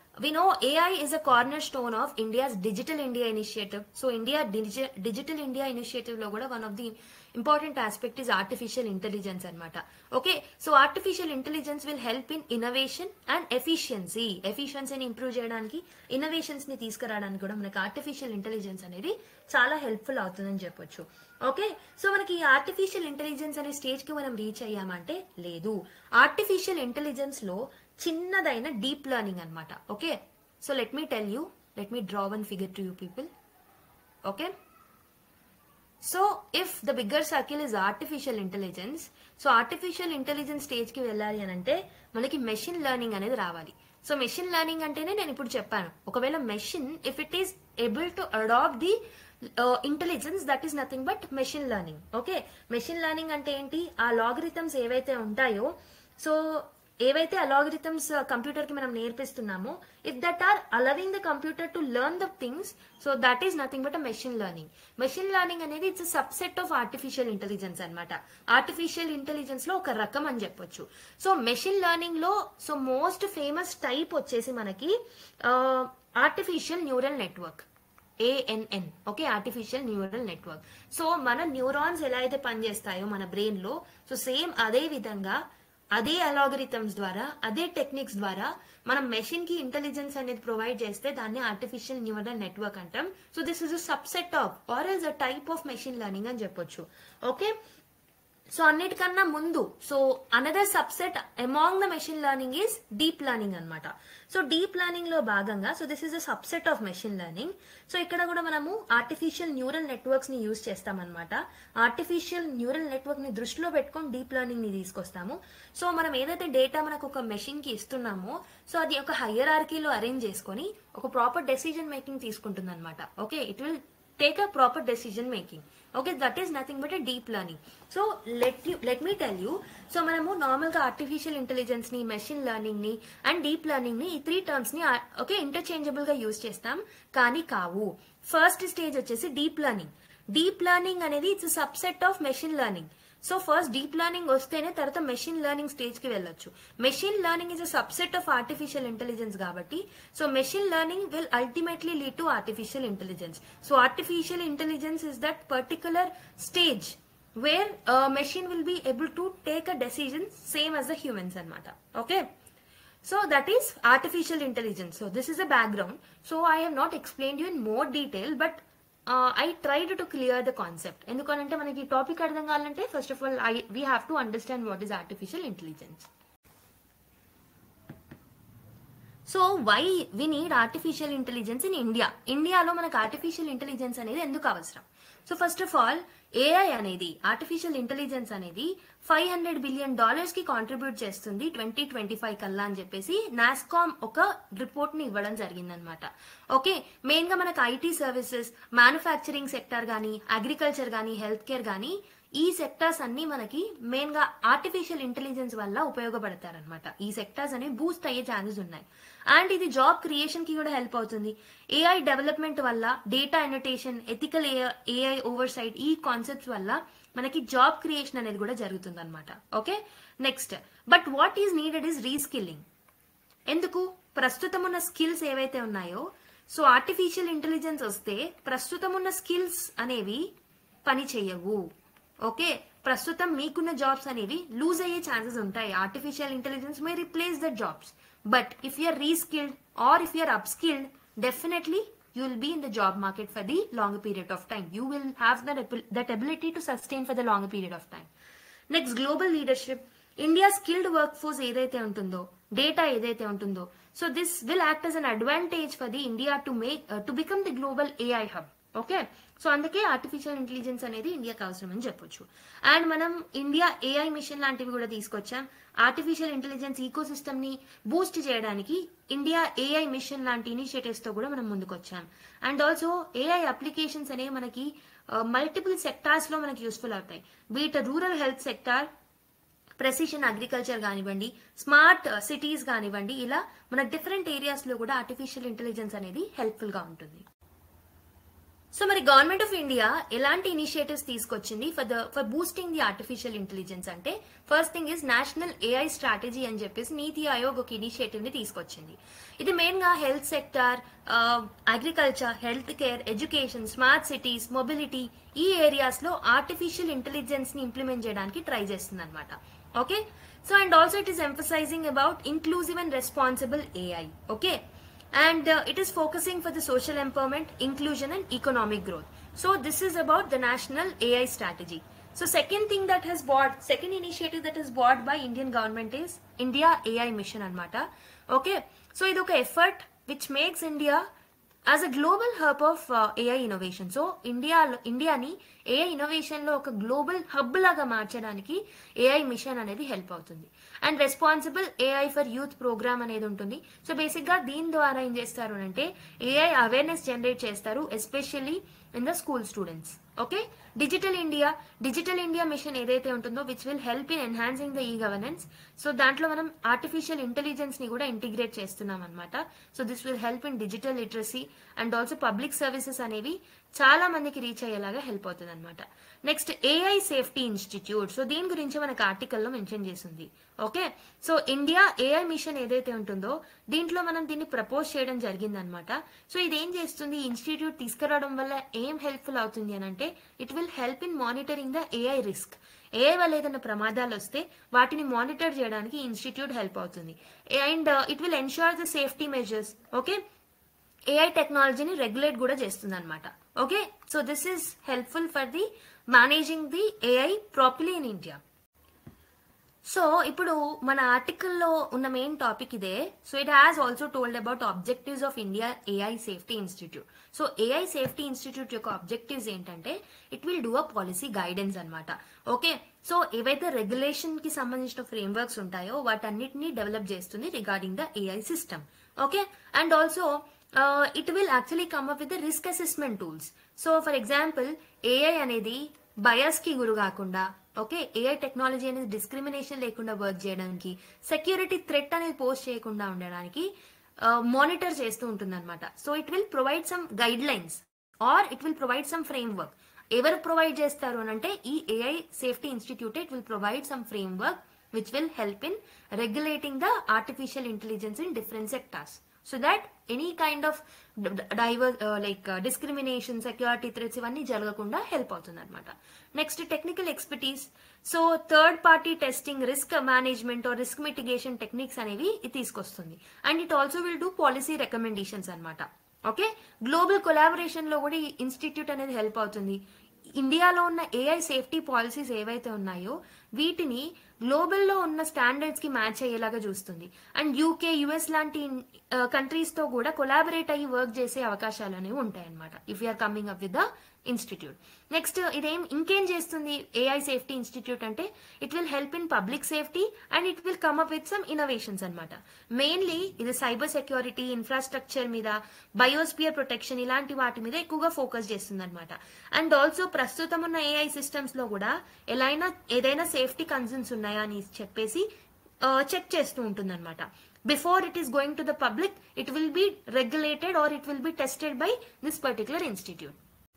we know AI is a cornerstone of India's Digital India initiative. So India Digi- Digital India initiative లో కూడా one of the important aspect is artificial intelligence అన్నమాట okay so artificial intelligence will help in innovation and efficiency ఎఫిషియన్సీని improve చేయడానికి innovations ని తీసుకురావడానికి కూడా మనకి artificial intelligence అనేది చాలా హెల్ప్ఫుల్ అవుతుందని చెప్పొచ్చు ఓకే సో మనకి ఈ ఆర్టిఫిషియల్ ఇంటెలిజెన్స్ అనే స్టేజ్ కి మనం రీచ్ అయ్యామంటే లేదు ఆర్టిఫిషియల్ ఇంటెలిజెన్స్ లో చిన్నదైన డీప్ లెర్నింగ్ అన్నమాట okay so let me tell you let me draw one figure to you people okay so if the bigger circle is artificial intelligence so artificial intelligence stage కి వెళ్ళాలి అని అంటే మనకి machine learning అనేది రావాలి so machine learning అంటేనే నేను ఇప్పుడు చెప్పాను ఒకవేళ machine if it is able to adapt the intelligence that is nothing but machine learning okay machine learning అంటే ఏంటి ఆ లాగరిథమ్స్ ఏవైతే ఉంటాయో సో ఏవైతే అలాగరిథమ్స్ కంప్యూటర్ కి మనం నేర్పిస్తున్నామో if that are allowing the computer to learn the things so that is nothing but a machine learning machine learning అనేది it's subset of artificial intelligence అనమాట ఆర్టిఫిషియల్ ఇంటెలిజెన్స్ లో ఒక రకం అని చెప్పొచ్చు సో మెషిన్ లెర్నింగ్ లో సో మోస్ట్ ఫేమస్ టైప్ వచ్చేసి మనకి artificial neural network ANN okay artificial neural network so మన న్యూరాన్స్ ఎలా అయితే పనిచేస్తాయో మన బ్రెయిన్ లో సో సేమ్ అదే విధంగా అదే అలాగరిథమ్స్ ద్వారా అదే టెక్నిక్స్ ద్వారా మనం మెషిన్ కి ఇంటెలిజెన్స్ అనేది ప్రొవైడ్ చేస్తే దాన్ని ఆర్టిఫిషియల్ న్యూరల్ నెట్వర్క్ అంటాం so this is a subset of or is a type of machine learning అని చెప్పొచ్చు ఓకే సో అన్నిటికన్నా ముందు so another subset among the machine learning is deep learning అన్నమాట సో డీప్ లెర్నింగ్ లో భాగంగా so this is a subset of machine learning so ఇక్కడ కూడా మనము ఆర్టిఫిషియల్ న్యూరల్ నెట్వర్క్స్ ని యూజ్ చేస్తామన్నమాట ఆర్టిఫిషియల్ న్యూరల్ నెట్వర్క్ ని దృష్టిలో పెట్టుకొని డీప్ లెర్నింగ్ ని తీసుకొస్తాము సో మనం ఏదైతే డేటా మనకు ఒక మెషిన్ కి ఇస్తున్నామో సో అది ఒక హయ్యర్ ఆర్కీలో అరేంజ్ చేసుకొని ఒక ప్రాపర్ డెసిజన్ మేకింగ్ తీసుకుంటుంది అనమాట okay it will take a proper decision making okay that is nothing but a deep learning so let you let me tell you so మనము normal గా artificial intelligence ని machine learning ని and deep learning ని ఈ three terms ని okay interchangeable గా use చేస్తాం కానీ కావు ఫస్ట్ స్టేజ్ వచ్చేసి డీప్ లెర్నింగ్ డీప్ లెర్నింగ్ అనేది it's subset of machine learning so first deep learning వస్తేనే తర్వాత మెషిన్ లెర్నింగ్ స్టేజ్ కి వెళ్ళొచ్చు machine learning is a subset of artificial intelligence కాబట్టి so machine learning will ultimately lead to artificial intelligence so artificial intelligence is that particular stage where machine will be able to take a decision same as the humans అనమాట okay so that is artificial intelligence so this is a background so I have not explain you in more detail but I tried to clear the concept ఎందుకంటే మనకి topic అర్థం కావాలంటే first of all I we have to understand what is artificial intelligence so why we need artificial intelligence in India ఇండియాలో మనకు artificial intelligence అనేది ఎందుకు అవసరం so first of all AI అనేది ఆర్టిఫిషియల్ ఇంటెలిజెన్స్ అనేది ఫైవ్ హండ్రెడ్ బిలియన్ డాలర్స్ కి contribute చేస్తుంది twenty twenty five కల్లా అని చెప్పేసి నాస్కామ్ ఒక రిపోర్ట్ ని ఇవ్వడం జరిగిందనమాట ఓకే మెయిన్ గా మనకు ఐటీ సర్వీసెస్ మ్యానుఫ్యాక్చరింగ్ సెక్టర్ గానీ అగ్రికల్చర్ గానీ హెల్త్ కేర్ గానీ ఈ సెక్టార్స్ అన్ని మనకి మెయిన్ గా ఆర్టిఫిషియల్ ఇంటెలిజెన్స్ వల్ల ఉపయోగపడతారనమాట ఈ సెక్టార్స్ అనేవి బూస్ట్ అయ్యే ఛాన్సెస్ ఉన్నాయి అండ్ ఇది జాబ్ క్రియేషన్ కి కూడా హెల్ప్ అవుతుంది ఏఐ డెవలప్మెంట్ వల్ల data annotation ethical AI oversight ఈ కాన్సెప్ట్స్ వల్ల మనకి జాబ్ క్రియేషన్ అనేది కూడా జరుగుతుంది అనమాట okay next but what is needed is reskilling ఎందుకు ప్రస్తుతం ఉన్న స్కిల్స్ ఏవైతే ఉన్నాయో సో ఆర్టిఫిషియల్ ఇంటెలిజెన్స్ వస్తే ప్రస్తుతం ఉన్న స్కిల్స్ అనేవి పని చేయవు ఓకే ప్రస్తుతం మీకున్న జాబ్స్ అనేవి లూజ్ అయ్యే ఛాన్సెస్ ఉంటాయి artificial intelligence may replace the jobs but if you're reskilled or if you're upskilled definitely you will be in the job market for the longer period of time. You will have that, abil- that ability to sustain for the longer period of time. Next global leadership India skilled workforce ఏదైతే ఉంటుందో data ఏదైతే ఉంటుందో so this will act as an advantage for the India to make to become the global AI hub okay so అందుకే artificial intelligence అనేది ఇండియాకి అవసరం అని చెప్పొచ్చు అండ్ మనం ఇండియా ఏఐ మిషన్ లాంటివి కూడా తీసుకొచ్చాం ఆర్టిఫిషియల్ ఇంటెలిజెన్స్ ఈకో సిస్టమ్ ని బూస్ట్ చేయడానికి ఇండియా ఏఐ మిషన్ లాంటి ఇనిషియేటివ్స్ తో కూడా మనం ముందుకొచ్చాం అండ్ ఆల్సో ఏఐ అప్లికేషన్స్ అనేవి మనకి మల్టిపుల్ సెక్టార్స్ లో మనకి యూస్ఫుల్ అవుతాయి be it rural health sector precision agriculture కానివ్వండి స్మార్ట్ సిటీస్ కానివ్వండి ఇలా మన డిఫరెంట్ ఏరియాస్ లో కూడా ఆర్టిఫిషియల్ ఇంటెలిజెన్స్ అనేది హెల్ప్ఫుల్ గా ఉంటుంది సో మరి గవర్నమెంట్ ఆఫ్ ఇండియా ఎలాంటి ఇనిషియేటివ్స్ తీసుకొచ్చింది for the for boosting the artificial intelligence అంటే first thing is national AI strategy అని చెప్పేసి నీతి ఆయోగ్ ఒక ఇనిషియేటివ్ ని తీసుకొచ్చింది ఇది మెయిన్ గా health sector agriculture health care education smart cities mobility ఈ ఏరియాస్ లో ఆర్టిఫిషియల్ ఇంటెలిజెన్స్ ని ఇంప్లిమెంట్ చేయడానికి ట్రై చేస్తుంది అనమాట okay so and also it is emphasising about inclusive and responsible AI okay and uh, it is focusing for the social empowerment inclusion and economic growth so this is about the national ai strategy so second thing that has bought second initiative that is bought by indian government is india ai mission anmata okay so idoka effort which makes india as a global hub of AI innovation so ఇండియాలో ఇండియాని AI innovation లో ఒక global hub లాగా మార్చడానికి AI mission అనేది help అవుతుంది and responsible AI for youth programme అనేది ఉంటుంది సో బేసిక్ గా దీని ద్వారా ఏం చేస్తారు అంటే ఏఐ అవేర్నెస్ జనరేట్ చేస్తారు especially in the school students okay digital India digital India mission ఏదైతే ఉంటుందో which will help in enhancing the e governance so దాంట్లో మనం ఆర్టిఫిషియల్ ఇంటెలిజెన్స్ ని కూడా ఇంటిగ్రేట్ చేస్తున్నాం అనమాట so this will help in digital literacy and also public services అనేవి చాలా మందికి రీచ్ అయ్యేలాగా హెల్ప్ అవుతుంది అనమాట next AI safety institute so దీని గురించి మనకు ఆర్టికల్లో మెన్షన్ చేసింది okay so India AI mission ఏదైతే ఉంటుందో దీంట్లో మనం దీన్ని ప్రపోజ్ చేయడం జరిగిందనమాట సో ఇదేం చేస్తుంది ఇన్స్టిట్యూట్ తీసుకురావడం వల్ల ఏం హెల్ప్ఫుల్ అవుతుంది అని అంటే it will help in monitoring the AI risk AI వల్ల ఏదైనా ప్రమాదాలు వస్తే వాటిని మానిటర్ చేయడానికి ఇన్స్టిట్యూట్ హెల్ప్ అవుతుంది and it will ensure the safety measures okay AI టెక్నాలజీని రెగ్యులేట్ కూడా చేస్తుంది అనమాట okay so this is helpful for the managing the AI properly in India so ఇప్పుడు మన ఆర్టికల్లో ఉన్న మెయిన్ టాపిక్ ఇదే so it has also told about objectives of India AI safety institute so AI safety institute యొక్క objectives ఏంటంటే it will do a policy guidance అనమాట okay so ఏవైతే regulation కి సంబంధించిన ఫ్రేమ్ వర్క్స్ ఉంటాయో వాటన్నిటిని డెవలప్ చేస్తుంది regarding the AI system okay and also it will actually come up with risk assessment tools so for example AI అనేది bias కి గురి కాకుండా ఓకే ఏఐ టెక్నాలజీ అనేది డిస్క్రిమినేషన్ లేకుండా వర్క్ చేయడానికి సెక్యూరిటీ థ్రెట్ అనేది పోస్ట్ చేయకుండా ఉండడానికి మానిటర్ చేస్తూ ఉంటుంది అనమాట so it will provide some guidelines or it will provide some framework ఎవరు ప్రొవైడ్ చేస్తారు అని అంటే ఈ AI safety institute it will provide some framework which will help in regulating the artificial intelligence in different sectors so that any kind of diver like discrimination security threats ఇవన్నీ జరగకుండా help అవుతుంది అనమాట next technical expertise so third party testing risk management or risk mitigation techniques అనేవి ఇది తీసుకొస్తుంది and it also will do policy recommendations అనమాట okay global collaboration లో కూడా ఈ ఇన్స్టిట్యూట్ అనేది హెల్ప్ అవుతుంది ఇండియాలో ఉన్న ఏఐ సేఫ్టీ పాలసీస్ ఏవైతే ఉన్నాయో వీటిని గ్లోబల్లో ఉన్న స్టాండర్డ్స్ కి మ్యాచ్ అయ్యేలాగా చూస్తుంది అండ్ యూకే యుఎస్ లాంటి కంట్రీస్ తో కూడా కొలాబరేట్ అయ్యి వర్క్ చేసే అవకాశాలు అనేవి ఉంటాయన్నమాట if you're coming up with the institute next ఇదేం ఇంకేం చేస్తుంది ఏఐ సేఫ్టీ ఇన్స్టిట్యూట్ అంటే it will help in public safety and it will come up with some innovations అనమాట మెయిన్లీ ఇది సైబర్ సెక్యూరిటీ ఇన్ఫ్రాస్ట్రక్చర్ మీద బయోస్పియర్ ప్రొటెక్షన్ ఇలాంటి వాటి మీద ఎక్కువగా ఫోకస్ చేస్తుంది అనమాట అండ్ ఆల్సో ప్రస్తుతం ఉన్న ఏఐ సిస్టమ్స్ లో కూడా ఎలా ఏదైనా సేఫ్టీ కన్సర్న్స్ ఉన్నాయా అని చెప్పేసి చెక్ చేస్తూ ఉంటుంది అనమాట before it is going to the public it will be regulated or it will be tested by this particular institute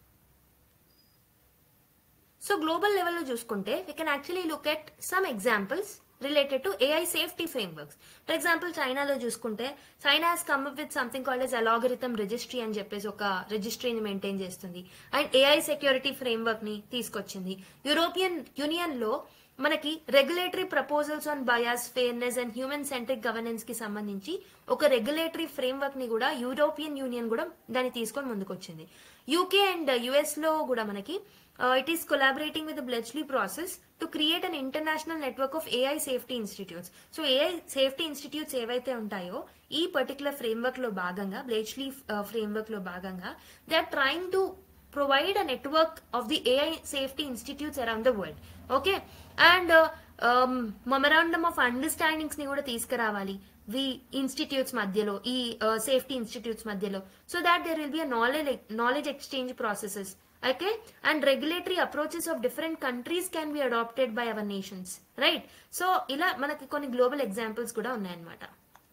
so global లెవెల్లో చూసుకుంటే we can actually look at some examples related to AI safety frameworks for example చైనాలో చూసుకుంటే China has come up with something called as algorithm registry అని చెప్పేసి ఒక రిజిస్ట్రీని maintain చేస్తుంది and AI security framework ని తీసుకొచ్చింది యూరోపియన్ యూనియన్ లో మనకి regulatory proposals on bias fairness and human centric governance కి సంబంధించి ఒక రెగ్యులేటరీ ఫ్రేమ్వర్క్ ని కూడా యూరోపియన్ యూనియన్ కూడా దాన్ని తీసుకొని ముందుకొచ్చింది యూకే అండ్ యుఎస్ లో కూడా మనకి it is collaborating with Bletchley process to create an international network of AI safety institutes so AI safety institutes ఏవైతే ఉంటాయో ఈ పర్టికులర్ ఫ్రేమ్వర్క్ లో భాగంగా బ్లెచ్లీ ఫ్రేమ్వర్క్ లో భాగంగా they are trying to provide a network of the AI safety institutes around the world okay and memorandum of understandings ని కూడా తీసుకురావాలి వి ఇన్స్టిట్యూట్స్ మధ్యలో ఈ సేఫ్టీ ఇన్స్టిట్యూట్స్ మధ్యలో so that there will be a knowledge knowledge exchange processes okay and regulatory approaches of different countries can be adapted by our nations right so ఇలా మనకి కొన్ని గ్లోబల్ ఎగ్జాంపుల్స్ కూడా ఉన్నాయన్నమాట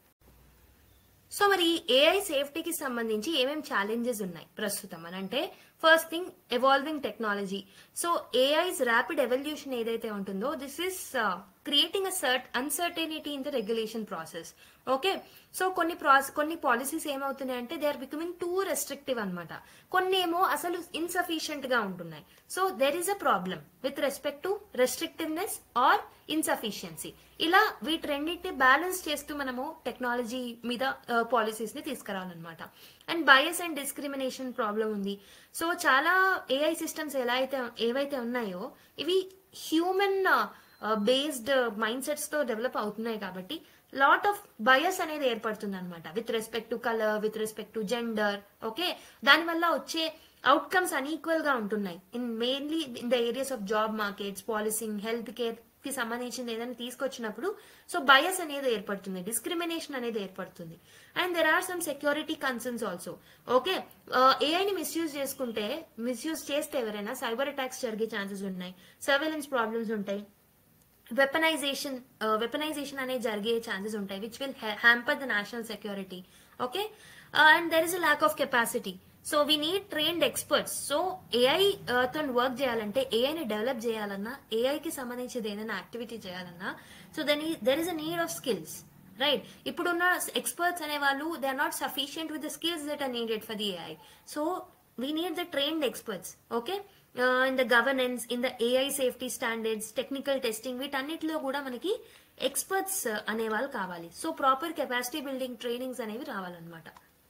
సో మరి AI సేఫ్టీకి సంబంధించి ఏమేమి ఛాలెంజెస్ ఉన్నాయి ప్రస్తుతం అని అంటే first thing evolving technology so AI's rapid evolution ఏదైతే ఉంటుందో this is creating a sort uncertainty in the regulation process okay so కొన్ని ప్రాసెస్ కొన్ని పాలసీస్ ఏమవుతున్నాయి అంటే they are becoming too restrictive అనమాట కొన్ని ఏమో అసలు ఇన్సఫిషియెంట్ గా ఉంటున్నాయి so there is a problem with respect to restrictiveness or insufficiency ఇలా వీటి రెండింటిని బ్యాలెన్స్ చేస్తూ మనము టెక్నాలజీ మీద పాలసీస్ ని తీసుకురావాలన్నమాట and bias and discrimination problem ఉంది సో చాలా ఏఐ సిస్టమ్స్ ఎలా అయితే ఏవైతే ఉన్నాయో ఇవి హ్యూమన్ బేస్డ్ మైండ్ సెట్స్ తో డెవలప్ అవుతున్నాయి కాబట్టి లాట్ ఆఫ్ బయస్ అనేది ఏర్పడుతుంది అనమాట with respect to colour with respect to gender okay దానివల్ల వచ్చే అవుట్కమ్స్ అన్ఈక్వల్ గా ఉంటున్నాయి in mainly in the areas of job markets policing health care కి సంబంధించింది ఏదైనా తీసుకొచ్చినప్పుడు సో బయస్ అనేది ఏర్పడుతుంది డిస్క్రిమినేషన్ అనేది ఏర్పడుతుంది and there are some security concerns also okay ఏఐని మిస్యూజ్ చేసుకుంటే మిస్యూజ్ చేస్తే ఎవరైనా సైబర్ అటాక్స్ జరిగే ఛాన్సెస్ ఉన్నాయి సర్వేలెన్స్ ప్రాబ్లమ్స్ ఉంటాయి వెపనైజేషన్ వెపనైజేషన్ అనేది జరిగే ఛాన్సెస్ ఉంటాయి which will hamper the national security okay and there is a lack of capacity so we need trained experts so AI తో వర్క్ చేయాలంటే ఏఐని డెవలప్ చేయాలన్నా ఏఐకి సంబంధించి ఏదైనా యాక్టివిటీ చేయాలన్నా so then there is a need of skills right ఇప్పుడున్న experts అనే వాళ్ళు they are not sufficient with the skills that are needed for the AI so we need the trained experts okay in the governance in the AI safety standards technical testing వీటన్నిటిలో కూడా మనకి experts అనేవాళ్ళు కావాలి so proper capacity building trainings అనేవి రావాలన్నమాట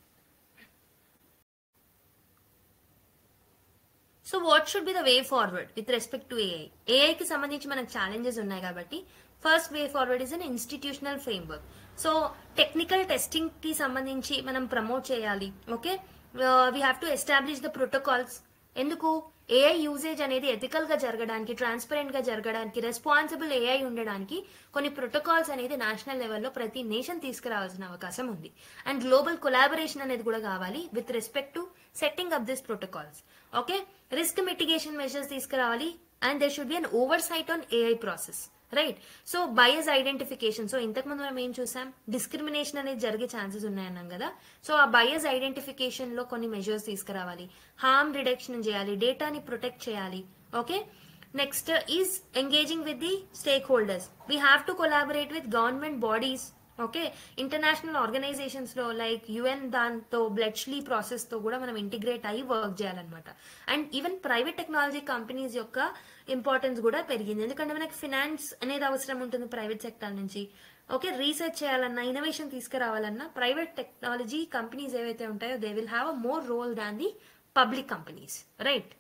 so what should be the way forward with respect to AI ఏఐకి సంబంధించి మనకు ఛాలెంజెస్ ఉన్నాయి కాబట్టి first way forward is an institutional framework so technical testing కి సంబంధించి మనం ప్రమోట్ చేయాలి okay we have to establish the protocols ఎందుకు ఏఐ యూజేజ్ అనేది ఎథికల్ గా జరగడానికి ట్రాన్స్పరెంట్ గా జరగడానికి రెస్పాన్సిబుల్ ఏఐ ఉండడానికి కొన్ని ప్రోటోకాల్స్ అనేది నేషనల్ లెవెల్లో ప్రతి నేషన్ తీసుకురావాల్సిన అవకాశం ఉంది అండ్ గ్లోబల్ కొలాబరేషన్ అనేది కూడా కావాలి with respect to setting up this protocols okay risk mitigation measures తీసుకురావాలి and they should be an oversight on AI process right so bias identification so ఇంతకు ముందు మనం ఏం చూసాం డిస్క్రిమినేషన్ అనేది జరిగే ఛాన్సెస్ ఉన్నాయన్నాం కదా సో ఆ బయస్ ఐడెంటిఫికేషన్ లో కొన్ని మెజర్స్ తీసుకురావాలి హార్మ్ రిడక్షన్ చేయాలి డేటాని ప్రొటెక్ట్ చేయాలి okay next is engaging with the stakeholders we have to collaborate with government bodies okay international organisations లో లైక్ యుఎన్ దాంతో బ్లడ్స్లీ ప్రాసెస్ తో కూడా మనం ఇంటిగ్రేట్ అయ్యి వర్క్ చేయాలన్నమాట and even private technology companies యొక్క ఇంపార్టెన్స్ కూడా పెరిగింది ఎందుకంటే మనకి ఫినాన్స్ అనేది అవసరం ఉంటుంది ప్రైవేట్ సెక్టర్ నుంచి ఓకే రీసెర్చ్ చేయాలన్నా ఇన్నోవేషన్ తీసుకురావాలన్నా ప్రైవేట్ టెక్నాలజీ కంపెనీస్ ఏవైతే ఉంటాయో they will have a more role than the public companies right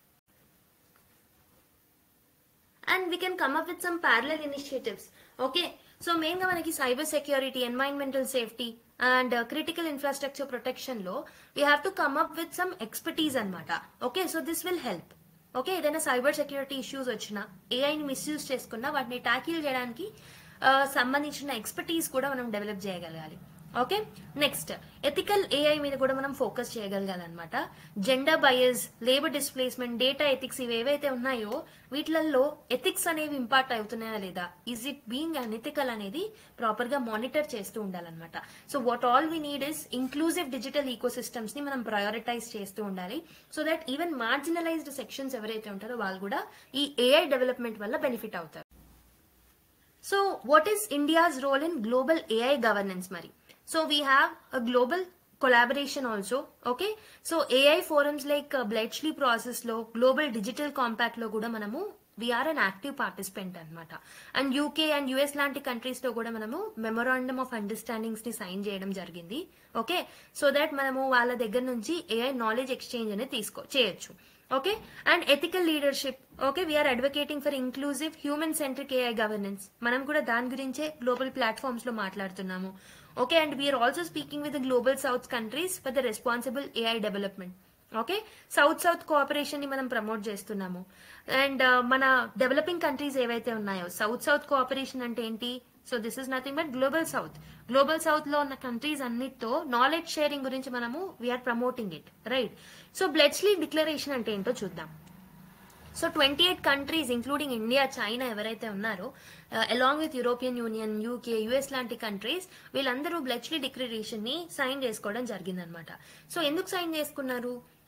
and we can come up with some parallel initiatives okay so main గా మనకి cyber security environmental safety and critical infrastructure protection లో we have to come up with some expertise అనమాట okay so this will help okay ఏదైనా cyber security issues వచ్చినా ఏఐని misuse చేసుకున్నా వాటిని tackle చేయడానికి సంబంధించిన ఎక్స్పర్టీస్ కూడా మనం డెవలప్ చేయగలగాలి ఓకే నెక్స్ట్ ఎథికల్ ఏఐ మీద కూడా మనం ఫోకస్ చేయగలగాలన్నమాట gender bias labour displacement data ethics ఇవి ఏవైతే ఉన్నాయో వీటిలలో ఎథిక్స్ అనేవి ఇంపార్ట్ అవుతున్నాయా లేదా ఈజ్ ఇట్ బీయింగ్ అనెథికల్ అనేది ప్రాపర్ గా మానిటర్ చేస్తూ ఉండాలన్నమాట so what all we need is inclusive digital ecosystems ని మనం ప్రయారిటైజ్ చేస్తూ ఉండాలి so that even marginalised sections ఎవరైతే ఉంటారో వాళ్ళు కూడా ఈ ఏఐ డెవలప్మెంట్ వల్ల బెనిఫిట్ అవుతారు so what is India's role in global AI governance మరి so we have a global collaboration also okay so AI forums like Bletchley process లో global digital compact లో కూడా మనము వీఆర్ అన్ యాక్టివ్ పార్టిసిపెంట్ అనమాట and UK and US లాంటి countries లో కూడా మనము మెమొరాండమ్ ఆఫ్ అండర్స్టాండింగ్స్ ని సైన్ చేయడం జరిగింది ఓకే సో దట్ మనము వాళ్ళ దగ్గర నుంచి ఏఐ నాలెడ్జ్ ఎక్స్చేంజ్ అనేది తీసుకో చేయొచ్చు okay and ethical leadership okay we are advocating for inclusive human centric AI governance మనం కూడా దాని గురించే గ్లోబల్ ప్లాట్ఫామ్స్ లో మాట్లాడుతున్నాము okay and we are also speaking with global south countries for the responsible AI development okay south south cooperation ని మనం promote చేస్తున్నాము and మన డెవలపింగ్ కంట్రీస్ ఏవైతే ఉన్నాయో సౌత్ సౌత్ కోఆపరేషన్ అంటే ఏంటి so this is nothing but global south global south లో ఉన్న కంట్రీస్ అన్నిటితో నాలెడ్జ్ షేరింగ్ గురించి మనము we are promoting it right so Bletchley declaration అంటే ఏంటో చూద్దాం so twenty eight countries including India China ఎవరైతే ఉన్నారో along with European union UK US లాంటి కంట్రీస్ వీళ్ళందరూ బ్లెచ్లీ డిక్లరేషన్ ని సైన్ చేసుకోవడం జరిగిందనమాట సో ఎందుకు సైన్ చేసుకున్నారు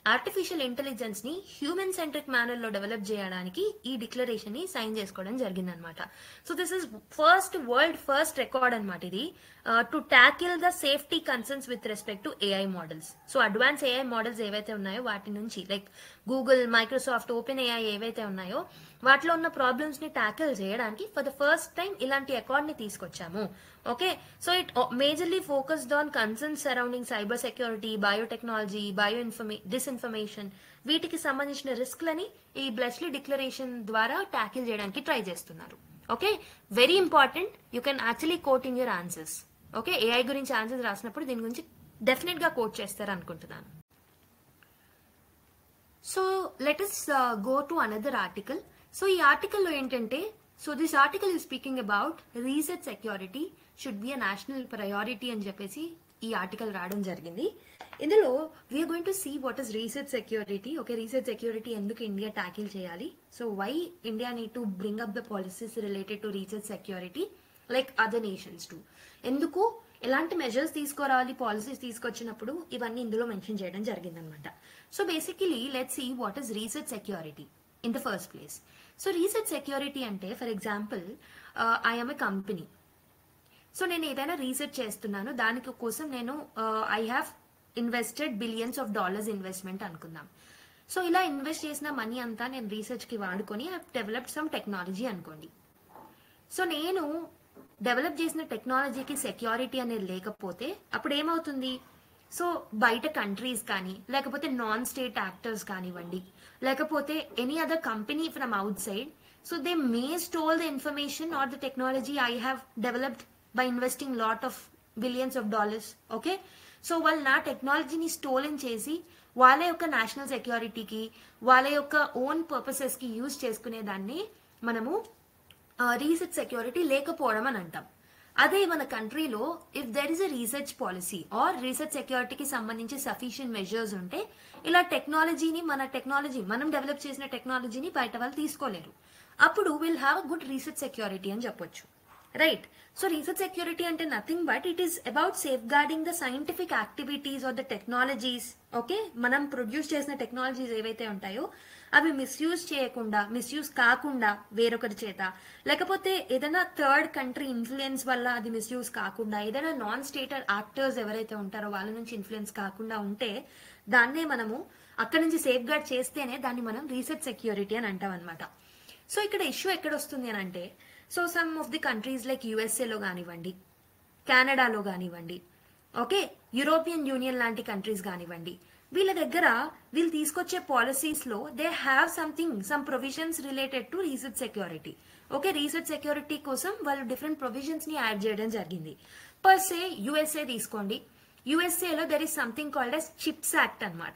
ఆర్టిఫిషియల్ ఇంటెలిజెన్స్ ని హ్యూమన్ సెంట్రిక్ మేనర్ లో డెవలప్ చేయడానికి ఈ డిక్లరేషన్ ని సైన్ చేసుకోవడం జరిగిందనమాట so this is first world first record అనమాట ఇది to tackle the safety concerns with respect to AI models so advance AI models ఏవైతే ఉన్నాయో వాటి నుంచి like Google Microsoft OpenAI ఏవైతే ఉన్నాయో వాటిలో ఉన్న ప్రాబ్లమ్స్ ని ట్యాకిల్ చేయడానికి ఫర్ ద ఫస్ట్ టైం ఇలాంటి అకార్డ్ ని తీసుకొచ్చాము okay so it majorly focused on concerns surrounding cyber security biotechnology bio informa disinformation వీటికి సంబంధించిన రిస్క్లని ఈ బ్లెస్లీ డిక్లరేషన్ ద్వారా ట్యాకిల్ చేయడానికి ట్రై చేస్తున్నారు okay very important you can actually quote in your answers okay ఏఐ గురించి ఆన్సర్స్ రాసినప్పుడు దీని గురించి డెఫినెట్ గా కోట్ చేస్తారు అనుకుంటున్నాను so let us go to another article so ఈ ఆర్టికల్లో ఏంటంటే so this article is speaking about research security should be a national priority అని చెప్పేసి ఈ ఆర్టికల్ రావడం జరిగింది ఇందులో we are going to see what is research security okay research security ఎందుకు ఇండియా ట్యాకిల్ చేయాలి so why India need to bring up the policies related to research security like other nations to ఎందుకు ఎలాంటి మెజర్స్ తీసుకురావాలి policies తీసుకొచ్చినప్పుడు ఇవన్నీ ఇందులో mention చేయడం జరిగిందనమాట so basically let see what is research security in the first place so research security అంటే for example I'm a company so నేను ఏదైనా రీసెర్చ్ చేస్తున్నాను దానికి కోసం నేను I have invested billions of dollars investment అనుకుందాం సో ఇలా ఇన్వెస్ట్ చేసిన మనీ అంతా నేను రీసెర్చ్ కి వాడుకొని ఐ డెవలప్డ్ సమ్ టెక్నాలజీ అనుకోండి సో నేను డెవలప్ చేసిన టెక్నాలజీకి సెక్యూరిటీ అనేది లేకపోతే అప్పుడు ఏమవుతుంది సో బయట కంట్రీస్ కానీ లేకపోతే నాన్ స్టేట్ యాక్టర్స్ కానివ్వండి లేకపోతే any other company from outside so they may stole the information or the technology I have developed by investing lot of billions of dollars okay so వాళ్ళు నా టెక్నాలజీని stolen చేసి వాళ్ళ యొక్క national సెక్యూరిటీకి వాళ్ళ యొక్క ఓన్ పర్పసెస్ కి use చేసుకునే దాన్ని మనము రీసెర్చ్ సెక్యూరిటీ లేకపోవడం అని అంటాం అదే మన కంట్రీలో if there is a research policy or research సెక్యూరిటీకి సంబంధించి సఫిషియెంట్ మెజర్స్ ఉంటే ఇలా టెక్నాలజీని మన టెక్నాలజీ మనం డెవలప్ చేసిన టెక్నాలజీని బయట వాళ్ళు తీసుకోలేరు అప్పుడు will have a good research security అని చెప్పొచ్చు రైట్ సో రీసెర్చ్ సెక్యూరిటీ అంటే nothing but it is about safeguarding the scientific activities or the technologies okay మనం ప్రొడ్యూస్ చేసిన టెక్నాలజీస్ ఏవైతే ఉంటాయో అవి మిస్యూజ్ చేయకుండా మిస్యూజ్ కాకుండా వేరొకరి చేత లేకపోతే ఏదైనా థర్డ్ కంట్రీ ఇన్ఫ్లుయెన్స్ వల్ల అది మిస్యూజ్ కాకుండా ఏదైనా నాన్ స్టేటర్ యాక్టర్స్ ఎవరైతే ఉంటారో వాళ్ళ నుంచి ఇన్ఫ్లుయెన్స్ కాకుండా ఉంటే దాన్నే మనము అక్కడి నుంచి సేఫ్ గార్డ్ చేస్తేనే దాన్ని మనం రీసెర్చ్ సెక్యూరిటీ అని అంటాం అనమాట సో ఇక్కడ ఇష్యూ ఎక్కడ వస్తుంది అని అంటే so some of the countries like యుఎస్ఏలో కానివ్వండి కెనడాలో కానివ్వండి ఓకే యూరోపియన్ యూనియన్ లాంటి కంట్రీస్ కానివ్వండి వీళ్ళ దగ్గర వీళ్ళు తీసుకొచ్చే పాలసీస్ లో they have something some provisions related to research security okay research security కోసం వాళ్ళు డిఫరెంట్ ప్రొవిజన్స్ ని యాడ్ చేయడం జరిగింది పర్ సే యుఎస్ఏ తీసుకోండి యుఎస్ఏలో there is something called as CHIPS Act అన్నమాట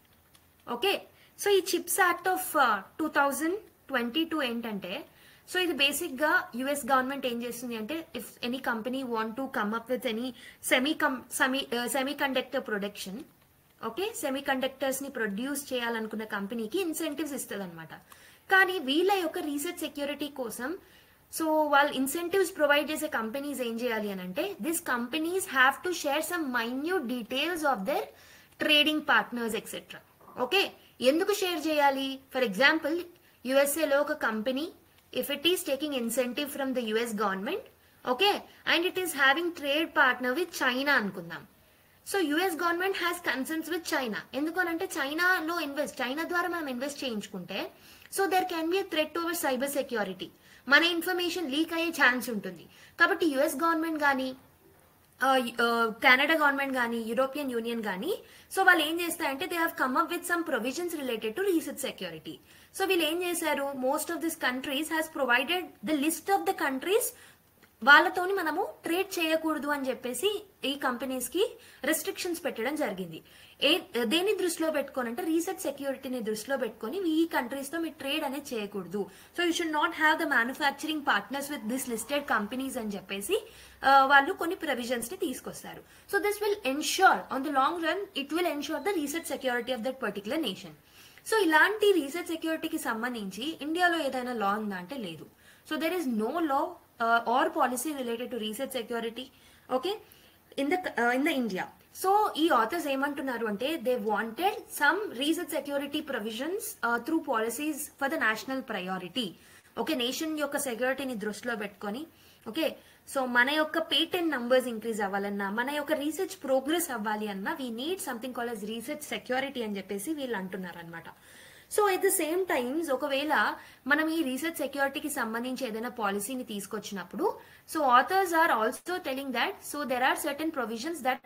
ఓకే సో ఈ chips act of two thousand twenty two ఏంటంటే సో ఇది బేసిక్ గా యుఎస్ గవర్నమెంట్ ఏం చేస్తుంది అంటే if any company want to come up with any semi con semiconductor production okay semiconductors ని produce చేయాలనుకున్న కంపెనీకి ఇన్సెంటివ్స్ ఇస్తుంది అనమాట కానీ వీళ్ళ యొక్క రీసెర్చ్ సెక్యూరిటీ కోసం సో వాళ్ళు ఇన్సెంటివ్స్ ప్రొవైడ్ చేసే కంపెనీస్ ఏం చేయాలి అని అంటే this companies have to share some minute details of their trading partners etcetera okay ఎందుకు షేర్ చేయాలి ఫర్ ఎగ్జాంపుల్ యుఎస్ఏలో ఒక company if it is taking incentive from the US government okay and it is having trade partner with China అనుకుందాం so US government has concerns with China ఎందుకనంటే చైనాలో invest China ద్వారా మనం invest చేయించుకుంటే so there can be threat over cyber security మన information leak అయ్యే chance ఉంటుంది కాబట్టి యుఎస్ గవర్నమెంట్ కానీ కెనడా గవర్నమెంట్ కానీ యూరోపియన్ యూనియన్ కానీ సో వాళ్ళు ఏం చేస్తారంటే they have come up with some provisions related to research security so వీళ్ళు ఏం చేశారు most of this countries has provided the list of the countries వాళ్ళతోని మనము ట్రేడ్ చేయకూడదు అని చెప్పేసి ఈ కంపెనీస్ కి రెస్ట్రిక్షన్స్ పెట్టడం జరిగింది ఏ దేని దృష్టిలో పెట్టుకొని అంటే రీసెర్చ్ సెక్యూరిటీని దృష్టిలో పెట్టుకొని ఈ కంట్రీస్ తో మీరు ట్రేడ్ అనేది చేయకూడదు so you should not have the manufacturing partners with this listed companies అని చెప్పేసి ఆ, వాళ్ళు కొన్ని ప్రొవిజన్స్ ని తీసుకొస్తారు so this will ensure on the long run it will ensure the research security of that particular nation so ఇలాంటి research సెక్యూరిటీకి సంబంధించి ఇండియాలో ఏదైనా లా ఉందా అంటే లేదు so there is no law or policy related to research security okay in the in the India so ఈ authors ఏమంటున్నారు అంటే they wanted some research security provisions through policies for the national priority okay nation యొక్క సెక్యూరిటీని దృష్టిలో పెట్టుకొని okay so మన యొక్క patent numbers increase అవ్వాలన్నా మన యొక్క రీసెర్చ్ ప్రోగ్రెస్ అవ్వాలి అన్నా we need something call as research security అని చెప్పేసి వీళ్ళు అంటున్నారు అనమాట so at the same times ఒకవేళ మనం ఈ రీసెర్చ్ సెక్యూరిటీకి సంబంధించి ఏదైనా పాలసీని తీసుకొచ్చినప్పుడు so authors are also telling that so there are certain provisions that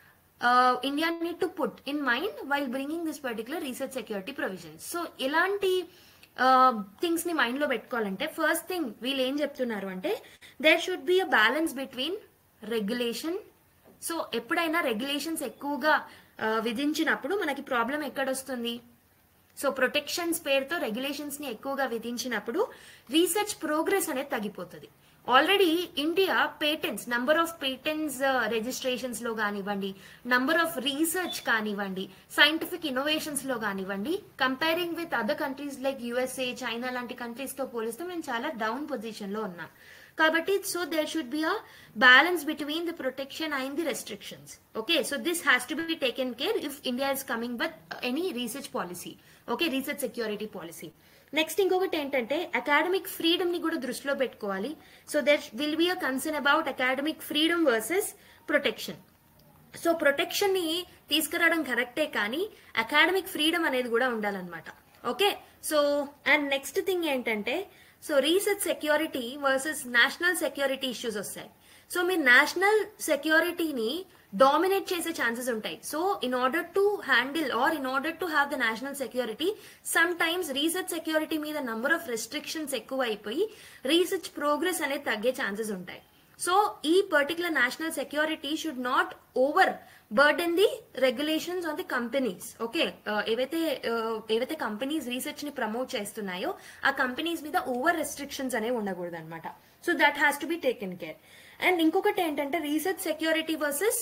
India need to put in mind while bringing this particular research security provisions so ఇలాంటి things ని మైండ్ లో పెట్టుకోవాలంటే ఫస్ట్ థింగ్ వీళ్ళు ఏం చెప్తున్నారు అంటే there should be a balance between regulation so ఎప్పుడైనా regulations ఎక్కువగా ఆ, విధించినప్పుడు మనకి ప్రాబ్లం ఎక్కడొస్తుంది సో ప్రొటెక్షన్స్ పేరుతో రెగ్యులేషన్స్ ని ఎక్కువగా విధించినప్పుడు రీసెర్చ్ ప్రోగ్రెస్ అనేది తగ్గిపోతుంది already India patents number of patents registrations లో కానివ్వండి నంబర్ ఆఫ్ రీసెర్చ్ కానివ్వండి సైంటిఫిక్ ఇన్నోవేషన్స్ లో కానివ్వండి comparing with other countries like USA China లాంటి కంట్రీస్ తో పోలిస్తే మేము చాలా డౌన్ పొజిషన్ లో ఉన్నాం కాబట్టి so there should be a balance between the protection and the restrictions okay so this has to be taken care if India is coming with any research policy okay research security policy next ఇంకొకటి ఏంటంటే academic freedom ని కూడా దృష్టిలో పెట్టుకోవాలి so there will be a concern about academic freedom versus protection so protection ని తీసుకురావడం కరెక్టే కానీ అకాడమిక్ ఫ్రీడమ్ అనేది కూడా ఉండాలన్నమాట okay so and next thing ఏంటంటే so research security versus national security issues వస్తాయి సో మీరు నేషనల్ సెక్యూరిటీని డామినేట్ చేసే ఛాన్సెస్ ఉంటాయి so in order to handle or in order to have the national security sometimes research security మీద number of restrictions ఎక్కువ అయిపోయి research progress అనేది తగ్గే ఛాన్సెస్ ఉంటాయి సో ఈ particular national security should not overburden the regulations on the companies okay ఏవైతే uh, ఏవైతే companies research ని ప్రమోట్ చేస్తున్నాయో ఆ కంపెనీస్ మీద ఓవర్ రెస్ట్రిక్షన్స్ అనేవి ఉండకూడదు అనమాట so that has to be taken care and ఇంకొకటి ఏంటంటే research security versus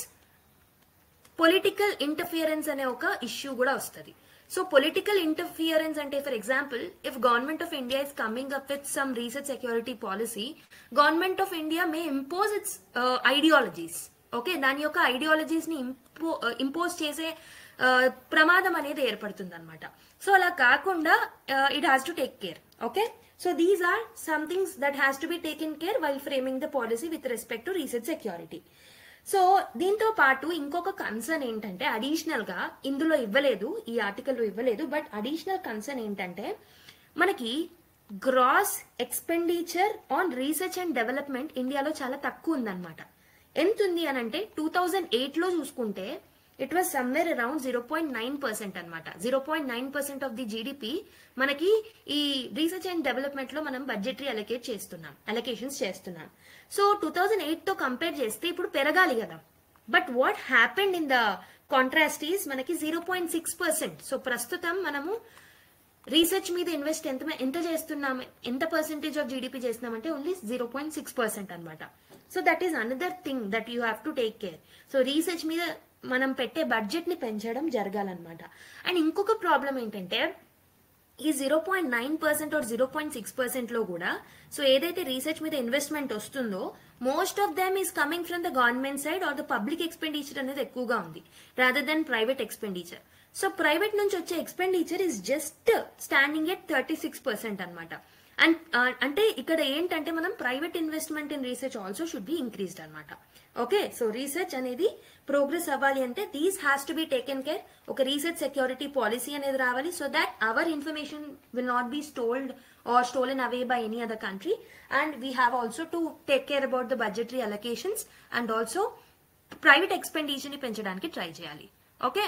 political interference అనే ఒక ఇష్యూ కూడా వస్తుంది సో పొలిటికల్ ఇంటర్ఫియరెన్స్ అంటే for example if government of India is coming up with some research security policy government of India may impose its ideologies okay దాని యొక్క ideologies ని ఇంపో impose చేసే uh, ప్రమాదం అనేది ఏర్పడుతుంది అనమాట సో అలా కాకుండా it has to take care okay so these are some things that has to be taken care while framing the policy with respect to research security so దీంతో పాటు ఇంకొక కన్సర్న్ ఏంటంటే అడిషనల్ గా ఇందులో ఇవ్వలేదు ఈ ఆర్టికల్లో ఇవ్వలేదు బట్ అడిషనల్ కన్సర్న్ ఏంటంటే మనకి gross expenditure on research and development ఇండియాలో చాలా తక్కువ ఉందన్నమాట ఎంత ఉంది అని అంటే టూ థౌజండ్ ఎయిట్ లో చూసుకుంటే it was somewhere around zero point nine percent అనమాట zero point nine percent of the GDP మనకి ఈ రీసెర్చ్ అండ్ డెవలప్మెంట్ లో మనం బడ్జెటరీ అలొకేట్ చేస్తున్నాం అలొకేషన్స్ చేస్తున్నాం సో టూ థౌజండ్ ఎయిట్ తో కంపేర్ చేస్తే ఇప్పుడు పెరగాలి కదా but what happened in the contrast is మనకి zero point six percent so ప్రస్తుతం మనము రీసెర్చ్ మీద ఇన్వెస్ట్ ఎంత ఎంత చేస్తున్నాం ఎంత పర్సెంటేజ్ ఆఫ్ జీడిపి చేస్తున్నామంటే only zero point six percent అనమాట so that is another thing that you have to take care so research మీద మనం పెట్టే బడ్జెట్ ని పెంచడం జరగాలన్నమాట అండ్ ఇంకొక ప్రాబ్లం ఏంటంటే ఈ zero point nine percent or zero point six percent లో కూడా సో ఏదైతే రీసెర్చ్ మీద ఇన్వెస్ట్మెంట్ వస్తుందో most of them is coming from the government side or the public expenditure అనేది ఎక్కువగా ఉంది rather than private expenditure so private నుంచి వచ్చే expenditure is just standing at thirty six percent అనమాట అండ్ అంటే ఇక్కడ ఏంటంటే మనం private investment in research also should be increased అనమాట ఓకే సో రీసెర్చ్ అనేది ప్రోగ్రెస్ అవ్వాలి అంటే these has to be taken care ఒక రీసెర్చ్ సెక్యూరిటీ పాలసీ అనేది రావాలి so that our information will not be stoled or stolen away by any other country and we have also to take care about the budgetary allocations and also private expenditure ని పెంచడానికి try చేయాలి okay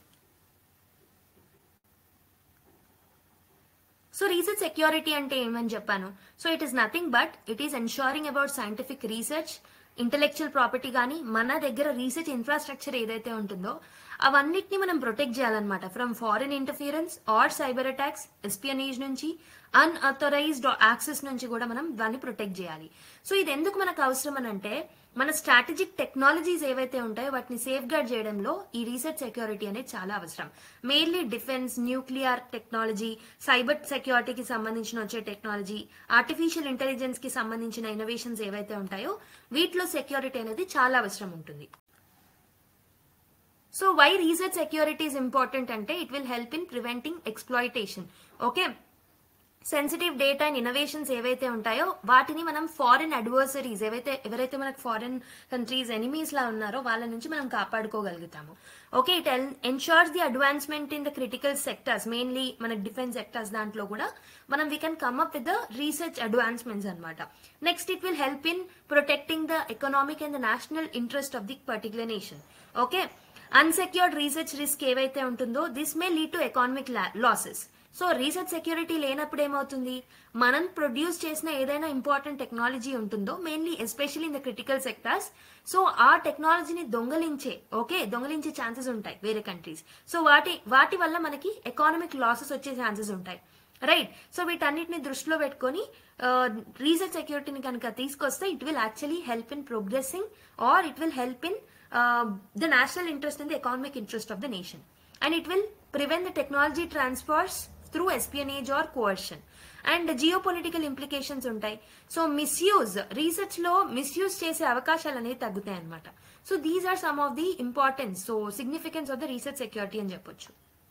so research security అంటే ఏమని చెప్పాను so it is nothing but it is ensuring about scientific research intellectual property కానీ మన దగ్గర research infrastructure ఏదైతే ఉంటుందో అవన్నిటిని మనం ప్రొటెక్ట్ చేయాలన్నమాట from foreign interference or cyber attacks espionage నుంచి అన్అథరైజ్డ్ యాక్సెస్ నుంచి కూడా మనం దాన్ని ప్రొటెక్ట్ చేయాలి సో ఇది ఎందుకు మనకు అవసరం అని అంటే మన స్ట్రాటజిక్ టెక్నాలజీస్ ఏవైతే ఉంటాయో వాటిని సేఫ్ గార్డ్ చేయడంలో ఈ రీసెర్చ్ సెక్యూరిటీ అనేది చాలా అవసరం mainly defence nuclear technology cyber సెక్యూరిటీకి సంబంధించిన వచ్చే టెక్నాలజీ ఆర్టిఫిషియల్ ఇంటెలిజెన్స్ కి సంబంధించిన ఇన్నోవేషన్స్ ఏవైతే ఉంటాయో వీటిలో సెక్యూరిటీ అనేది చాలా అవసరం ఉంటుంది so why research security is important అంటే it will help in preventing exploitation okay sensitive data and innovations ఏవైతే ఉంటాయో వాటిని మనం ఫారిన్ అడ్వర్సరీస్ ఏవైతే ఎవరైతే మనకు ఫారిన్ కంట్రీస్ ఎనిమీస్ లా ఉన్నారో వాళ్ళ నుంచి మనం కాపాడుకోగలుగుతాము okay it ensures the advancement in the critical sectors mainly మనకి డిఫెన్స్ సెక్టర్స్ దాంట్లో కూడా మనం we can come up with the research advancements అనమాట next it will help in protecting the economic and the national interest of the particular nation okay unsecured research risk ఏవైతే ఉంటుందో this may lead to economic losses so research security లేనప్పుడు ఏమవుతుంది మనం produce చేసిన ఏదైనా important technology ఉంటుందో mainly especially in the critical sectors so ఆ టెక్నాలజీని దొంగలించే ఓకే దొంగలించే ఛాన్సెస్ ఉంటాయి వేరే కంట్రీస్ సో వాటి వాటి వల్ల మనకి ఎకానమిక్ లాసెస్ వచ్చే ఛాన్సెస్ ఉంటాయి రైట్ సో వీటన్నిటిని దృష్టిలో పెట్టుకొని రీసెర్చ్ సెక్యూరిటీని కనుక తీసుకొస్తే it will actually help in progressing or it will help in the national interest in the economic interest of the nation and it will prevent the technology transfers through espionage or coercion and geopolitical implications ఉంటాయి so misuse research లో misuse చేసే అవకాశాలు అనేవి తగ్గుతాయి అనమాట so these are some of the importance so significance of the research security అని చెప్పొచ్చు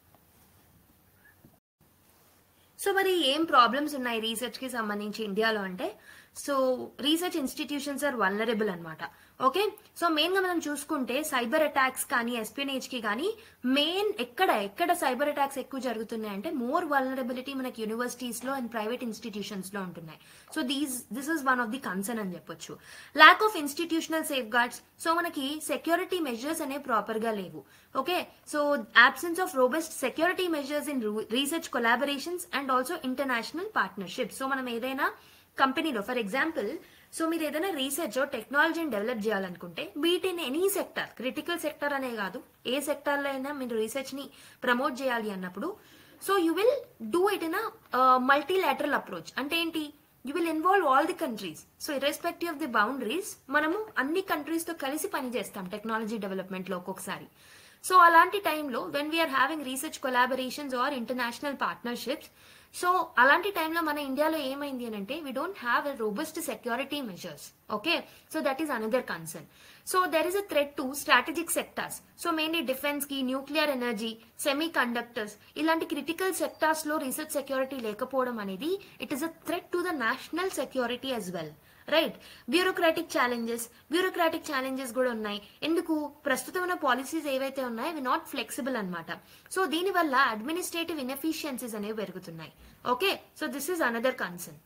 so మరి ఏం ప్రాబ్లమ్స్ ఉన్నాయి రీసెర్చ్ కి సంబంధించి ఇండియాలో అంటే so research institutions are vulnerable అనమాట ఓకే సో మెయిన్ గా మనం చూసుకుంటే సైబర్ అటాక్స్ కానీ ఎస్పినేజ్ కి కానీ మెయిన్ ఎక్కడ ఎక్కడ సైబర్ అటాక్స్ ఎక్కువ జరుగుతున్నాయి అంటే మోర్ వల్నరబిలిటీ మనకి యూనివర్సిటీస్ లో అండ్ ప్రైవేట్ ఇన్స్టిట్యూషన్స్ లో ఉంటున్నాయి so these this is one of the concern అని చెప్పొచ్చు lack of institutional safeguards so మనకి సెక్యూరిటీ మెజర్స్ అనేవి ప్రాపర్ గా లేవు okay so absence of robust security measures in research collaborations and also international partnership so మనం ఏదైనా కంపెనీలో for example so మీరు ఏదైనా రీసెర్చ్ టెక్నాలజీని డెవలప్ చేయాలనుకుంటే be it in any sector critical sector అనే కాదు ఏ సెక్టర్ లో అయినా మీరు రీసెర్చ్ ని ప్రమోట్ చేయాలి అన్నప్పుడు so you will do it in multilateral approach అంటే ఏంటి you will involve all the countries so irrespective of the boundaries మనము అన్ని కంట్రీస్ తో కలిసి పనిచేస్తాం టెక్నాలజీ డెవలప్మెంట్ లో ఒక్కొక్కసారి సో అలాంటి టైంలో when we are having research collaborations or international partnerships so అలాంటి టైంలో మన ఇండియాలో ఏమైంది అని అంటే we don't have a robust security measures okay so that is another concern so there is a threat to strategic sectors so mainly defence కి nuclear energy semiconductors ఇలాంటి critical sectors లో రీసెర్చ్ సెక్యూరిటీ లేకపోవడం అనేది it is a threat to the national security as well right bureaucratic challenges bureaucratic challenges కూడా ఉన్నాయి ఎందుకు ప్రస్తుతం ఉన్న పాలసీస్ ఏవైతే ఉన్నాయో అవి నాట్ ఫ్లెక్సిబుల్ అనమాట సో దీనివల్ల అడ్మినిస్ట్రేటివ్ ఇన్ఎఫిషియన్సీస్ అనేవి పెరుగుతున్నాయి okay so this is another concern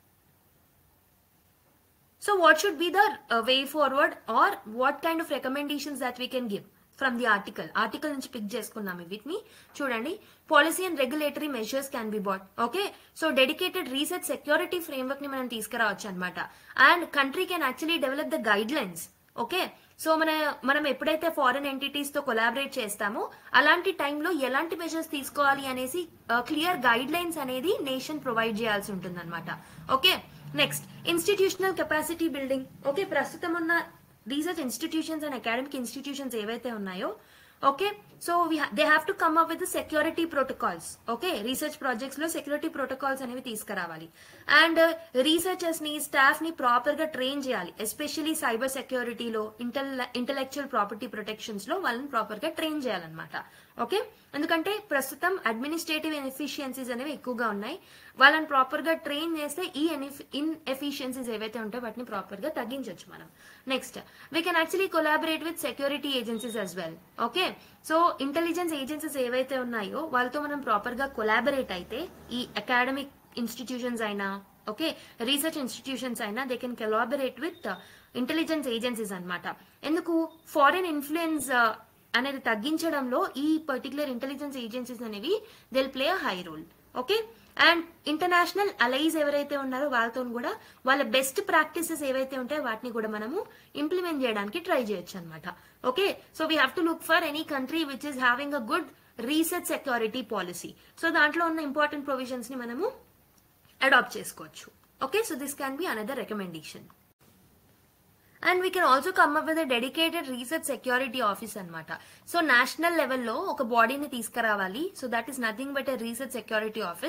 so what should be the way forward or what kind of recommendations that we can give from the article article నుంచి pick చేసుకున్నాము వీటిని చూడండి policy and regulatory measures can be bought okay so dedicated research security framework ని మనం తీసుకురావచ్చు అనమాట and country can actually develop the guidelines okay so మన మనం ఎప్పుడైతే ఫారెన్ ఎంటిటీస్ తో కొలాబరేట్ చేస్తామో అలాంటి టైంలో ఎలాంటి మెజర్స్ తీసుకోవాలి అనేసి క్లియర్ గైడ్ లైన్స్ అనేది నేషన్ ప్రొవైడ్ చేయాల్సి ఉంటుంది అనమాట okay next institutional capacity building okay ప్రస్తుతం ఉన్న research institutions and academic institutions ఏవైతే ఉన్నాయో okay so they have to come up with security protocols okay research projects లో సెక్యూరిటీ ప్రోటోకాల్స్ అనేవి తీసుకురావాలి అండ్ రీసెర్చర్స్ ని స్టాఫ్ ని ప్రాపర్ గా ట్రైన్ చేయాలి ఎస్పెషల్లీ సైబర్ సెక్యూరిటీలో ఇంటల్ ఇంటలెక్చువల్ ప్రాపర్టీ ప్రొటెక్షన్స్ లో వాళ్ళని ప్రాపర్ గా ట్రైన్ చేయాలన్నమాట ఓకే ఎందుకంటే ప్రస్తుతం అడ్మినిస్ట్రేటివ్ ఎఫిషియన్సీస్ అనేవి ఎక్కువగా ఉన్నాయి వాళ్ళని ప్రాపర్ గా ట్రైన్ చేస్తే ఈ ఇన్ ఎఫిషియన్సీస్ ఏవైతే ఉంటాయో వాటిని ప్రాపర్ గా తగ్గించవచ్చు మనం next we can actually collaborate with security agencies as well okay so intelligence agencies ఏవైతే ఉన్నాయో వాళ్ళతో మనం ప్రాపర్ గా కొలాబరేట్ అయితే ఈ అకాడమిక్ ఇన్స్టిట్యూషన్స్ అయినా ఓకే రీసెర్చ్ ఇన్స్టిట్యూషన్స్ అయినా they can collaborate with intelligence agencies అన్నమాట ఎందుకు ఫారిన్ ఇన్ఫ్లుయెన్స్ అనేది తగ్గించడంలో ఈ పర్టికులర్ ఇంటెలిజెన్స్ ఏజెన్సీస్ అనేవి will play a high role okay and international allies ఎవరైతే ఉన్నారో వాళ్ళతో కూడా వాళ్ళ బెస్ట్ ప్రాక్టీసెస్ ఏవైతే ఉంటాయో వాటిని కూడా మనము ఇంప్లిమెంట్ చేయడానికి ట్రై చేయొచ్చు అనమాట okay so we have to look for any country which is having a good research security policy so దాంట్లో ఉన్న ఇంపార్టెంట్ ప్రొవిజన్స్ ని మనము అడాప్ట్ చేసుకోవచ్చు okay so this can be another recommendation and we can also come up with dedicated research security office అనమాట so national లెవెల్లో ఒక బాడీని తీసుకురావాలి so that is nothing but a research security office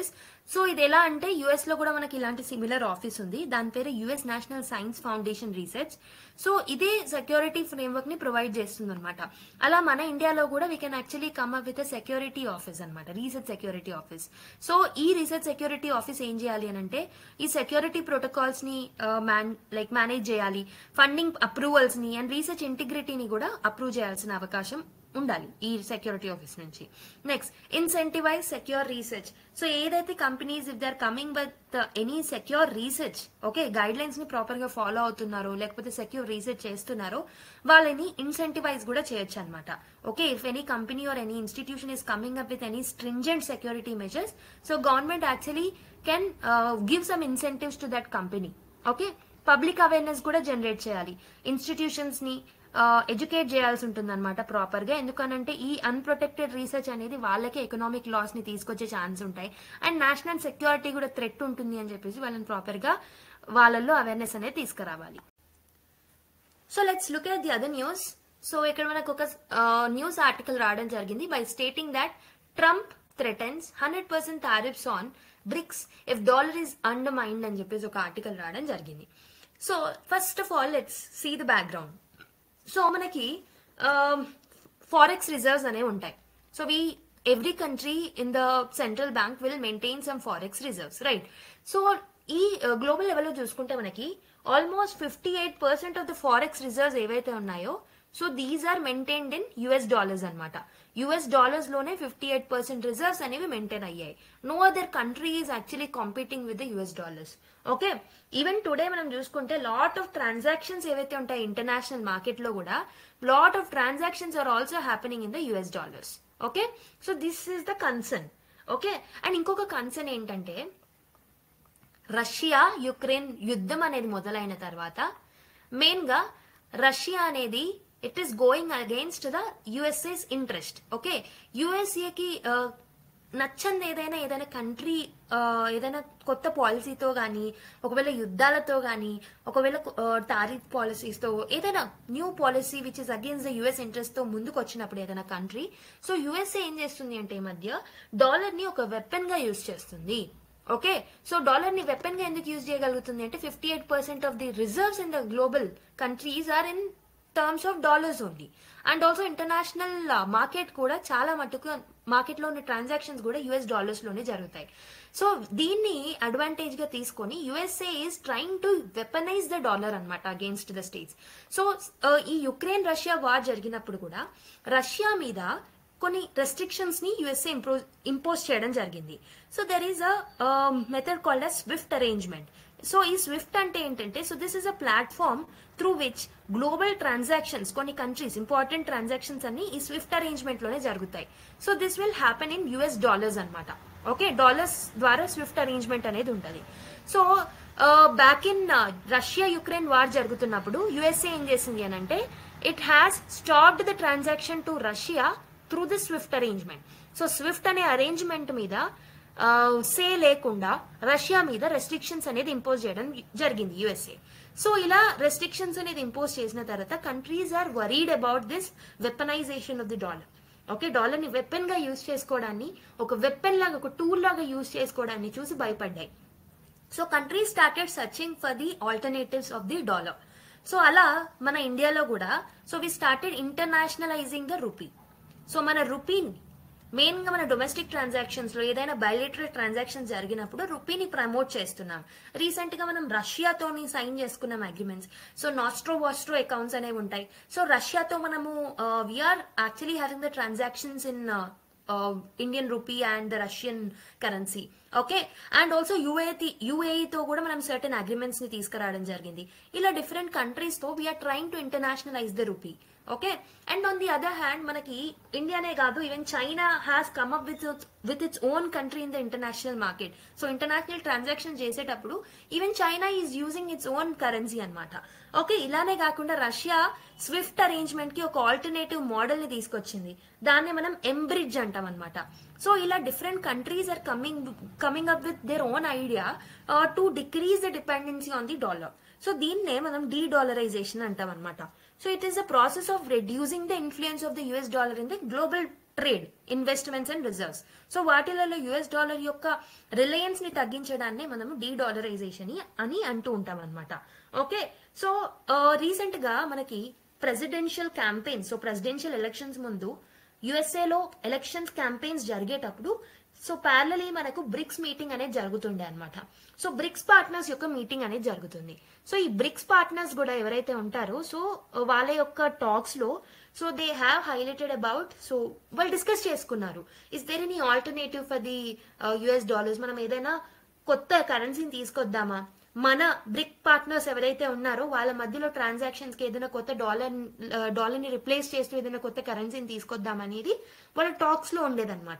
so ఇది ఎలా అంటే US లో కూడా మనకి ఇలాంటి సిమిలర్ ఆఫీస్ ఉంది దాని పేరు US national science foundation research so ఇదే సెక్యూరిటీ ఫ్రేమ్వర్క్ ని ప్రొవైడ్ చేస్తుంది అనమాట అలా మన ఇండియాలో కూడా we can actually come up with security office అనమాట రీసెర్చ్ సెక్యూరిటీ ఆఫీస్ సో ఈ రీసెర్చ్ సెక్యూరిటీ ఆఫీస్ ఏం చేయాలి అని అంటే ఈ సెక్యూరిటీ ప్రోటోకాల్స్ ని మ్యాన్ లైక్ మేనేజ్ చేయాలి ఫండింగ్ అప్రూవల్స్ ని అండ్ రీసెర్చ్ ఇంటిగ్రిటీని కూడా అప్రూవ్ చేయాల్సిన అవకాశం ఉండాలి ఈ సెక్యూరిటీ ఆఫీస్ నుంచి next incentivise secure research so ఏదైతే companies if they are coming with any secure research okay guidelines ని ప్రాపర్ గా ఫాలో అవుతున్నారో లేకపోతే సెక్యూర్ రీసెర్చ్ చేస్తున్నారో వాళ్ళని ఇన్సెంటివైజ్ కూడా చేయొచ్చు అనమాట okay if any company or any institution is coming up with any stringent security measures so government actually can give some incentives to that company okay public awareness కూడా generate చేయాలి institutions ని educate చేయాల్సి ఉంటుంది అనమాట proper గా ఎందుకనంటే ఈ unprotected research అనేది వాళ్ళకే ఎకనామిక్ లాస్ ని తీసుకొచ్చే ఛాన్స్ ఉంటాయి అండ్ నేషనల్ సెక్యూరిటీ కూడా థ్రెట్ ఉంటుంది అని చెప్పేసి వాళ్ళని ప్రాపర్ గా వాళ్ళల్లో అవేర్నెస్ అనేది తీసుకురావాలి so let's look at the other news so ఇక్కడ మనకు ఒక న్యూస్ ఆర్టికల్ రావడం జరిగింది by stating that Trump threatens hundred percent tariffs on BRICS if dollar is undermined అని చెప్పేసి ఒక ఆర్టికల్ రావడం జరిగింది so first of all let's see the background so మనకి ఫారెక్స్ రిజర్వ్స్ అనేవి ఉంటాయి so we every country in the central bank will maintain some forex reserves right so ఈ global లెవెల్లో చూసుకుంటే మనకి almost fifty eight percent of the forex reserves ఏవైతే ఉన్నాయో so these are maintained in US dollars అనమాట US dollars లోనే fifty eight percent reserves అనేవి maintain అయ్యాయి no other country is actually competing with the US dollars okay even today మనం చూసుకుంటే lot of transactions ఏవైతే ఉంటాయి ఇంటర్నేషనల్ మార్కెట్ లో కూడా lot of transactions are also happening in the US dollars okay so this is the concern okay and ఇంకొక concern ఏంటంటే Russia Ukraine యుద్ధం అనేది మొదలైన తర్వాత మెయిన్ గా రష్యా అనేది it is going against the USA's interest okay యుఎస్ఏకి నచ్చంది ఏదైనా ఏదైనా కంట్రీ ఏదైనా కొత్త పాలసీతో కానీ ఒకవేళ యుద్ధాలతో కానీ ఒకవేళ టారిఫ్ పాలసీస్తో ఏదైనా new policy which is against the US interest తో ముందుకు వచ్చినప్పుడు ఏదైనా కంట్రీ సో యుఎస్ఏ ఏం చేస్తుంది అంటే ఈ మధ్య డాలర్ ని ఒక వెపన్ గా యూజ్ చేస్తుంది ఓకే సో డాలర్ ని వెపన్ గా ఎందుకు యూజ్ చేయగలుగుతుంది అంటే fifty eight percent of the reserves in the global countries are in terms of dollars only and also international market కూడా చాలా మటుకు మార్కెట్ లో ఉన్న ట్రాన్సాక్షన్స్ కూడా యుఎస్ డాలర్స్ లోనే జరుగుతాయి సో దీన్ని అడ్వాంటేజ్ గా తీసుకొని USA is trying to weaponise the dollar అనమాట అగేన్స్ట్ ద స్టేట్స్ సో ఈ యుక్రెయిన్ రష్యా వార్ జరిగినప్పుడు కూడా రష్యా మీద కొన్ని రెస్ట్రిక్షన్స్ ని యుఎస్ఏ ఇంప్రోజ్ ఇంపోజ్ చేయడం జరిగింది so there is a method called a SWIFT arrangement so ఈ స్విఫ్ట్ అంటే ఏంటంటే so this is a platform through which global transactions కొన్ని కంట్రీస్ ఇంపార్టెంట్ ట్రాన్సాక్షన్స్ అన్ని ఈ స్విఫ్ట్ అరేంజ్మెంట్ లోనే జరుగుతాయి so this will happen in US dollars అనమాట okay dollars ద్వారా స్విఫ్ట్ అరేంజ్మెంట్ అనేది ఉంటుంది so back in Russia Ukraine war జరుగుతున్నప్పుడు యుఎస్ఏ ఏం చేసింది అని అంటే it has stopped the transaction to Russia through the SWIFT arrangement so SWIFT అనే అరేంజ్మెంట్ మీద సే లేకుండా రష్యా మీద రెస్ట్రిక్షన్స్ అనేది ఇంపోజ్ చేయడం జరిగింది యుఎస్ఏ సో ఇలా రెస్ట్రిక్షన్స్ అనేది ఇంపోజ్ చేసిన తర్వాత countries are worried about this weaponisation of the dollar okay dollar ని వెపన్ గా యూజ్ చేసుకోవడాన్ని ఒక వెపన్ లాగా ఒక టూల్ లాగా యూజ్ చేసుకోవడాన్ని చూసి భయపడ్డాయి so country started searching for the alternatives of the dollar so అలా మన ఇండియాలో కూడా so we started internationalising the rupee so మన రూపీని మెయిన్ గా మన డొమెస్టిక్ ట్రాన్సాక్షన్స్ లో ఏదైనా బయోలిటరీ ట్రాన్సాక్షన్ జరిగినప్పుడు రూపీని ప్రమోట్ చేస్తున్నాం రీసెంట్ గా మనం రష్యాతోని సైన్ చేసుకున్నాం అగ్రిమెంట్స్ సో నాస్ట్రో వాస్ట్రో అకౌంట్స్ అనేవి ఉంటాయి సో రష్యాతో మనము we are actually having the transactions in Indian rupee and the Russian currency okay and also UA యుఏఈతో కూడా మనం సర్టన్ అగ్రిమెంట్స్ ని తీసుకురావడం జరిగింది ఇలా డిఫరెంట్ కంట్రీస్ తో we are trying to ఇంటర్నేషనలైజ్ the rupee okay and on the other hand మనకి ఇండియానే కాదు even China has come up with with its own country in the international market so international transaction చేసేటప్పుడు even China is using its own currency అనమాట okay ఇలానే కాకుండా Russia Swift arrangement కి ఒక alternative model ని తీసుకొచ్చింది దాన్ని మనం ఎంబ్రిడ్జ్ అంటాం అనమాట సో ఇలా different countries are coming coming up with their own idea to decrease the dependency on the dollar so దీన్నే మనం డీ డాలరైజేషన్ అంటాం అనమాట so it is the process of reducing the influence of the US dollar in the global trade investments and reserves so వాటిలలో US dollar యొక్క reliance ని తగ్గించడాన్ని మనము D dollarisation అని అంటూ ఉంటాం అనమాట ఓకే సో రీసెంట్ గా మనకి presidential campaigns so presidential elections ముందు యుఎస్ఏలో ఎలక్షన్స్ క్యాంపెయిన్స్ జరిగేటప్పుడు సో ప్యారలీ మనకు బ్రిక్స్ మీటింగ్ అనేది జరుగుతుండే అనమాట సో బ్రిక్స్ పార్ట్నర్స్ యొక్క మీటింగ్ అనేది జరుగుతుంది సో ఈ బ్రిక్స్ పార్ట్నర్స్ కూడా ఎవరైతే ఉంటారో సో వాళ్ళ యొక్క టాక్స్ లో so they have highlighted about so వాళ్ళు డిస్కస్ చేసుకున్నారు is there any alternative for the US dollars మనం ఏదైనా కొత్త కరెన్సీని తీసుకొద్దామా మన బ్రిక్ పార్ట్నర్స్ ఎవరైతే ఉన్నారో వాళ్ళ మధ్యలో ట్రాన్సాక్షన్స్ కి ఏదైనా కొత్త డాలర్ డాలర్ ని రిప్లేస్ చేస్తూ ఏదైనా కొత్త కరెన్సీని తీసుకొద్దాం అనేది వాళ్ళ టాక్స్ లో ఉండేదన్నమాట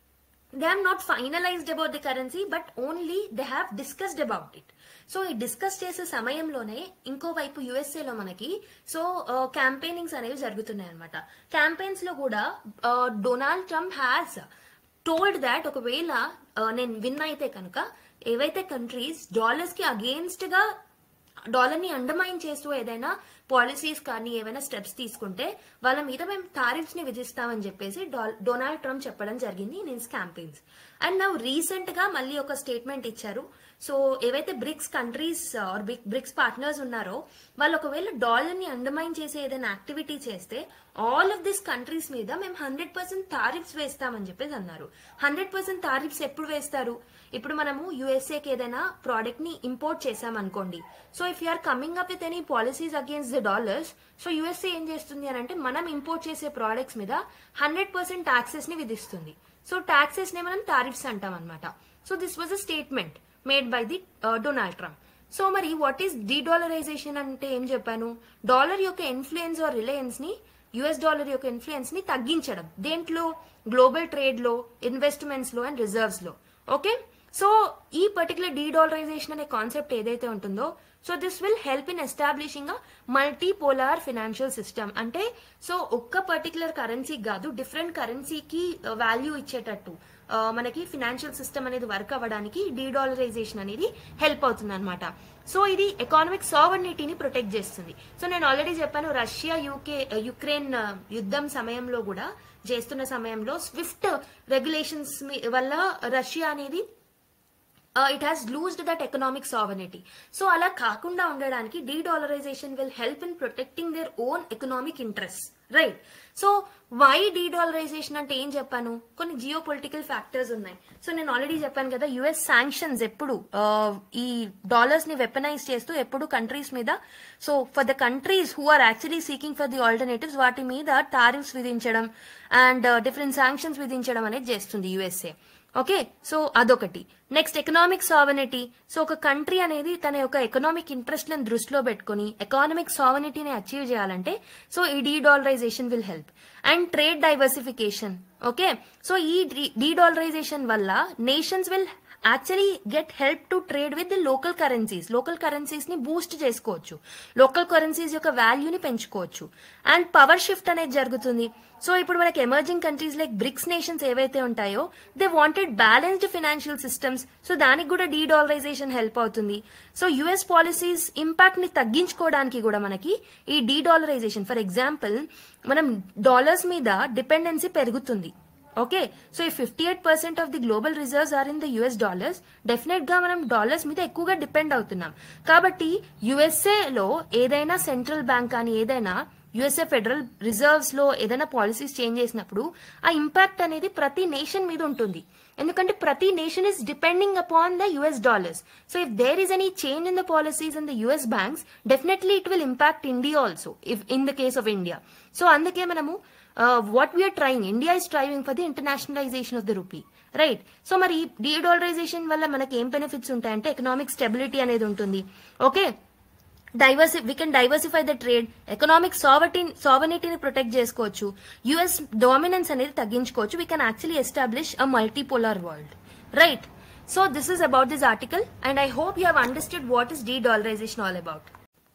they have not finalized about the currency but only they have discussed about it so ఈ డిస్కస్ చేసే సమయంలోనే ఇంకోవైపు యుఎస్ఏ లో మనకి సో క్యాంపెయినింగ్స్ అనేవి జరుగుతున్నాయి అనమాట క్యాంపెయిన్స్ లో కూడా Donald Trump has told that ఒకవేళ నేను విన్ అయితే కనుక ఏవైతే కంట్రీస్ డాలర్స్ కి అగేన్స్ట్ గా డాలర్ ని అండర్మైన్ చేస్తూ ఏదైనా పాలసీస్ కానీ ఏమైనా స్టెప్స్ తీసుకుంటే వాళ్ళ మీద మేము టారిఫ్స్ ని విధిస్తామని చెప్పేసి డొనాల్డ్ ట్రంప్ చెప్పడం జరిగింది ఇన్ హిస్ క్యాంపెయిన్స్ అండ్ నా రీసెంట్ గా మళ్ళీ ఒక స్టేట్మెంట్ ఇచ్చారు సో ఏవైతే BRICS countries are BRICS partners ఉన్నారో వాళ్ళు ఒకవేళ డాలర్ ని అండర్మైన్ చేసే ఏదైనా యాక్టివిటీ చేస్తే ఆల్ ఆఫ్ దిస్ కంట్రీస్ మీద మేము హండ్రెడ్ పర్సెంట్ టారిఫ్స్ వేస్తామని చెప్పేసి అన్నారు హండ్రెడ్ పర్సెంట్ టారిఫ్స్ ఎప్పుడు వేస్తారు ఇప్పుడు మనము యుఎస్ఏకి ఏదైనా ప్రోడక్ట్ ని ఇంపోర్ట్ చేసాం అనుకోండి so if you're coming up with any policies against the dollars so USA ఏం చేస్తుంది అని అంటే మనం ఇంపోర్ట్ చేసే ప్రోడక్ట్స్ మీద హండ్రెడ్ పర్సెంట్ టాక్సెస్ ని విధిస్తుంది సో టాక్సెస్ నే మనం టారిఫ్స్ అంటాం అనమాట so this was a statement made by the Donald Trump so మరి వాట్ ఈస్ డీడాలరైజేషన్ అంటే ఏం చెప్పాను డాలర్ యొక్క ఇన్ఫ్లుయెన్స్ ఆర్ రిలయన్స్ ని యుఎస్ డాలర్ యొక్క ఇన్ఫ్లుయెన్స్ ని తగ్గించడం దేంట్లో గ్లోబల్ ట్రేడ్ లో ఇన్వెస్ట్మెంట్స్ లో అండ్ రిజర్వ్స్ లో ఓకే సో ఈ పర్టికులర్ డీడాలరైజేషన్ అనే కాన్సెప్ట్ ఏదైతే ఉంటుందో so this will help in establishing a multipolar financial system అంటే సో ఒక్క పర్టికులర్ కరెన్సీ కాదు డిఫరెంట్ కరెన్సీకి వాల్యూ ఇచ్చేటట్టు మనకి ఫినాన్షియల్ సిస్టమ్ అనేది వర్క్ అవ్వడానికి డీడాలరైజేషన్ అనేది హెల్ప్ అవుతుంది అనమాట సో ఇది ఎకానమిక్ సావర్నిటీని ప్రొటెక్ట్ చేస్తుంది సో నేను ఆల్రెడీ చెప్పాను రష్యా యూకే యుక్రెయిన్ యుద్ధం సమయంలో కూడా చేస్తున్న సమయంలో స్విఫ్ట్ రెగ్యులేషన్స్ వల్ల రష్యా అనేది it has loosed that economic sovereignty so అలా కాకుండా ఉండడానికి dedollarization will help in protecting their own economic interest right so why dedollarization అంటే ఏం చెప్పాను కొన్ని జియో పొలిటికల్ ఫ్యాక్టర్స్ ఉన్నాయి సో నేను ఆల్రెడీ చెప్పాను కదా యుఎస్ శాంక్షన్స్ ఎప్పుడు ఈ డాలర్స్ ని వెపనైజ్ చేస్తూ ఎప్పుడు కంట్రీస్ మీద so for the countries who are actually seeking for the alternatives వాటి మీద టారిఫ్స్ విధించడం అండ్ డిఫరెంట్ శాంక్షన్స్ విధించడం అనేది చేస్తుంది యుఎస్ఏ ఓకే సో అదొకటి నెక్స్ట్ ఎకనామిక్ సావనిటీ సో ఒక కంట్రీ అనేది తన యొక్క ఎకనామిక్ ఇంట్రెస్ట్ లను దృష్టిలో పెట్టుకుని ఎకనామిక్ సావనిటీని అచీవ్ చేయాలంటే సో ఈ dedollarization will help and trade diversification okay so ఈ డీడాలరైజేషన్ వల్ల nations will actually get help to trade with the local currencies local currencies ని బూస్ట్ చేసుకోవచ్చు లోకల్ కరెన్సీస్ యొక్క వాల్యూని పెంచుకోవచ్చు అండ్ పవర్ షిఫ్ట్ అనేది జరుగుతుంది సో ఇప్పుడు మనకి emerging countries like BRICS nations ఏవైతే ఉంటాయో they wanted balanced financial systems so దానికి కూడా డీడాలరైజేషన్ హెల్ప్ అవుతుంది సో యుఎస్ పాలసీస్ ఇంపాక్ట్ ని తగ్గించుకోవడానికి కూడా మనకి ఈ డీడాలరైజేషన్ ఫర్ ఎగ్జాంపుల్ మనం డాలర్స్ మీద డిపెండెన్సీ పెరుగుతుంది ఓకే సో ఈ fifty eight percent of the global reserves are in the US dollars definite గా మనం డాలర్స్ మీద ఎక్కువగా డిపెండ్ అవుతున్నాం కాబట్టి యుఎస్ఏ లో ఏదైనా సెంట్రల్ బ్యాంక్ కానీ ఏదైనా యుఎస్ఏ ఫెడరల్ రిజర్వ్స్ లో ఏదైనా పాలసీస్ చేంజ్ చేసినప్పుడు ఆ ఇంపాక్ట్ అనేది ప్రతి నేషన్ మీద ఉంటుంది ఎందుకంటే ప్రతి nation is depending upon the US dollars so if there is any change in the policies in the US banks definitely it will impact India also if in the case of India so అందుకే మనము what we're trying India is thriving for the internationalization of the rupee right so మరి dedollarization వల్ల మనకి ఏం benefits ఉంటాయంటే economic stability అనేది ఉంటుంది okay diverse we can diversify the trade economic sovereignty సావర్నిటీని ప్రొటెక్ట్ చేసుకోవచ్చు యుఎస్ డామినెన్స్ అనేది తగ్గించుకోవచ్చు we can actually establish a multipolar world right so this is about this article and I hope you have understood what is dedollarization all about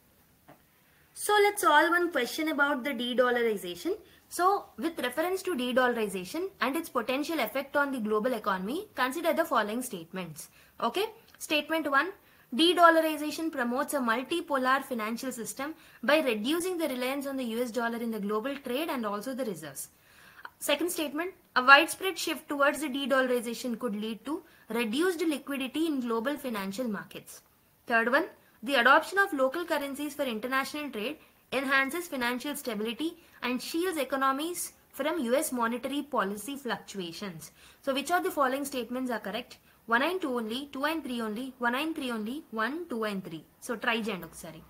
So let's solve one question about the de-dollarization. So with reference to de-dollarization and its potential effect on the global economy, consider the following statements. Okay. Statement 1. De-dollarization promotes a multipolar financial system by reducing the reliance on the US dollar in the global trade and also the reserves. Second statement, a widespread shift towards the de-dollarization could lead to reduced liquidity in global financial markets. Third one, the adoption of local currencies for international trade enhances financial stability and shields economies from US monetary policy fluctuations. So which of the following statements are correct? 1 and 2 only, 2 and 3 only, 1 and 3 only, 1, 2 and 3. So try చేయండి ఒకసారి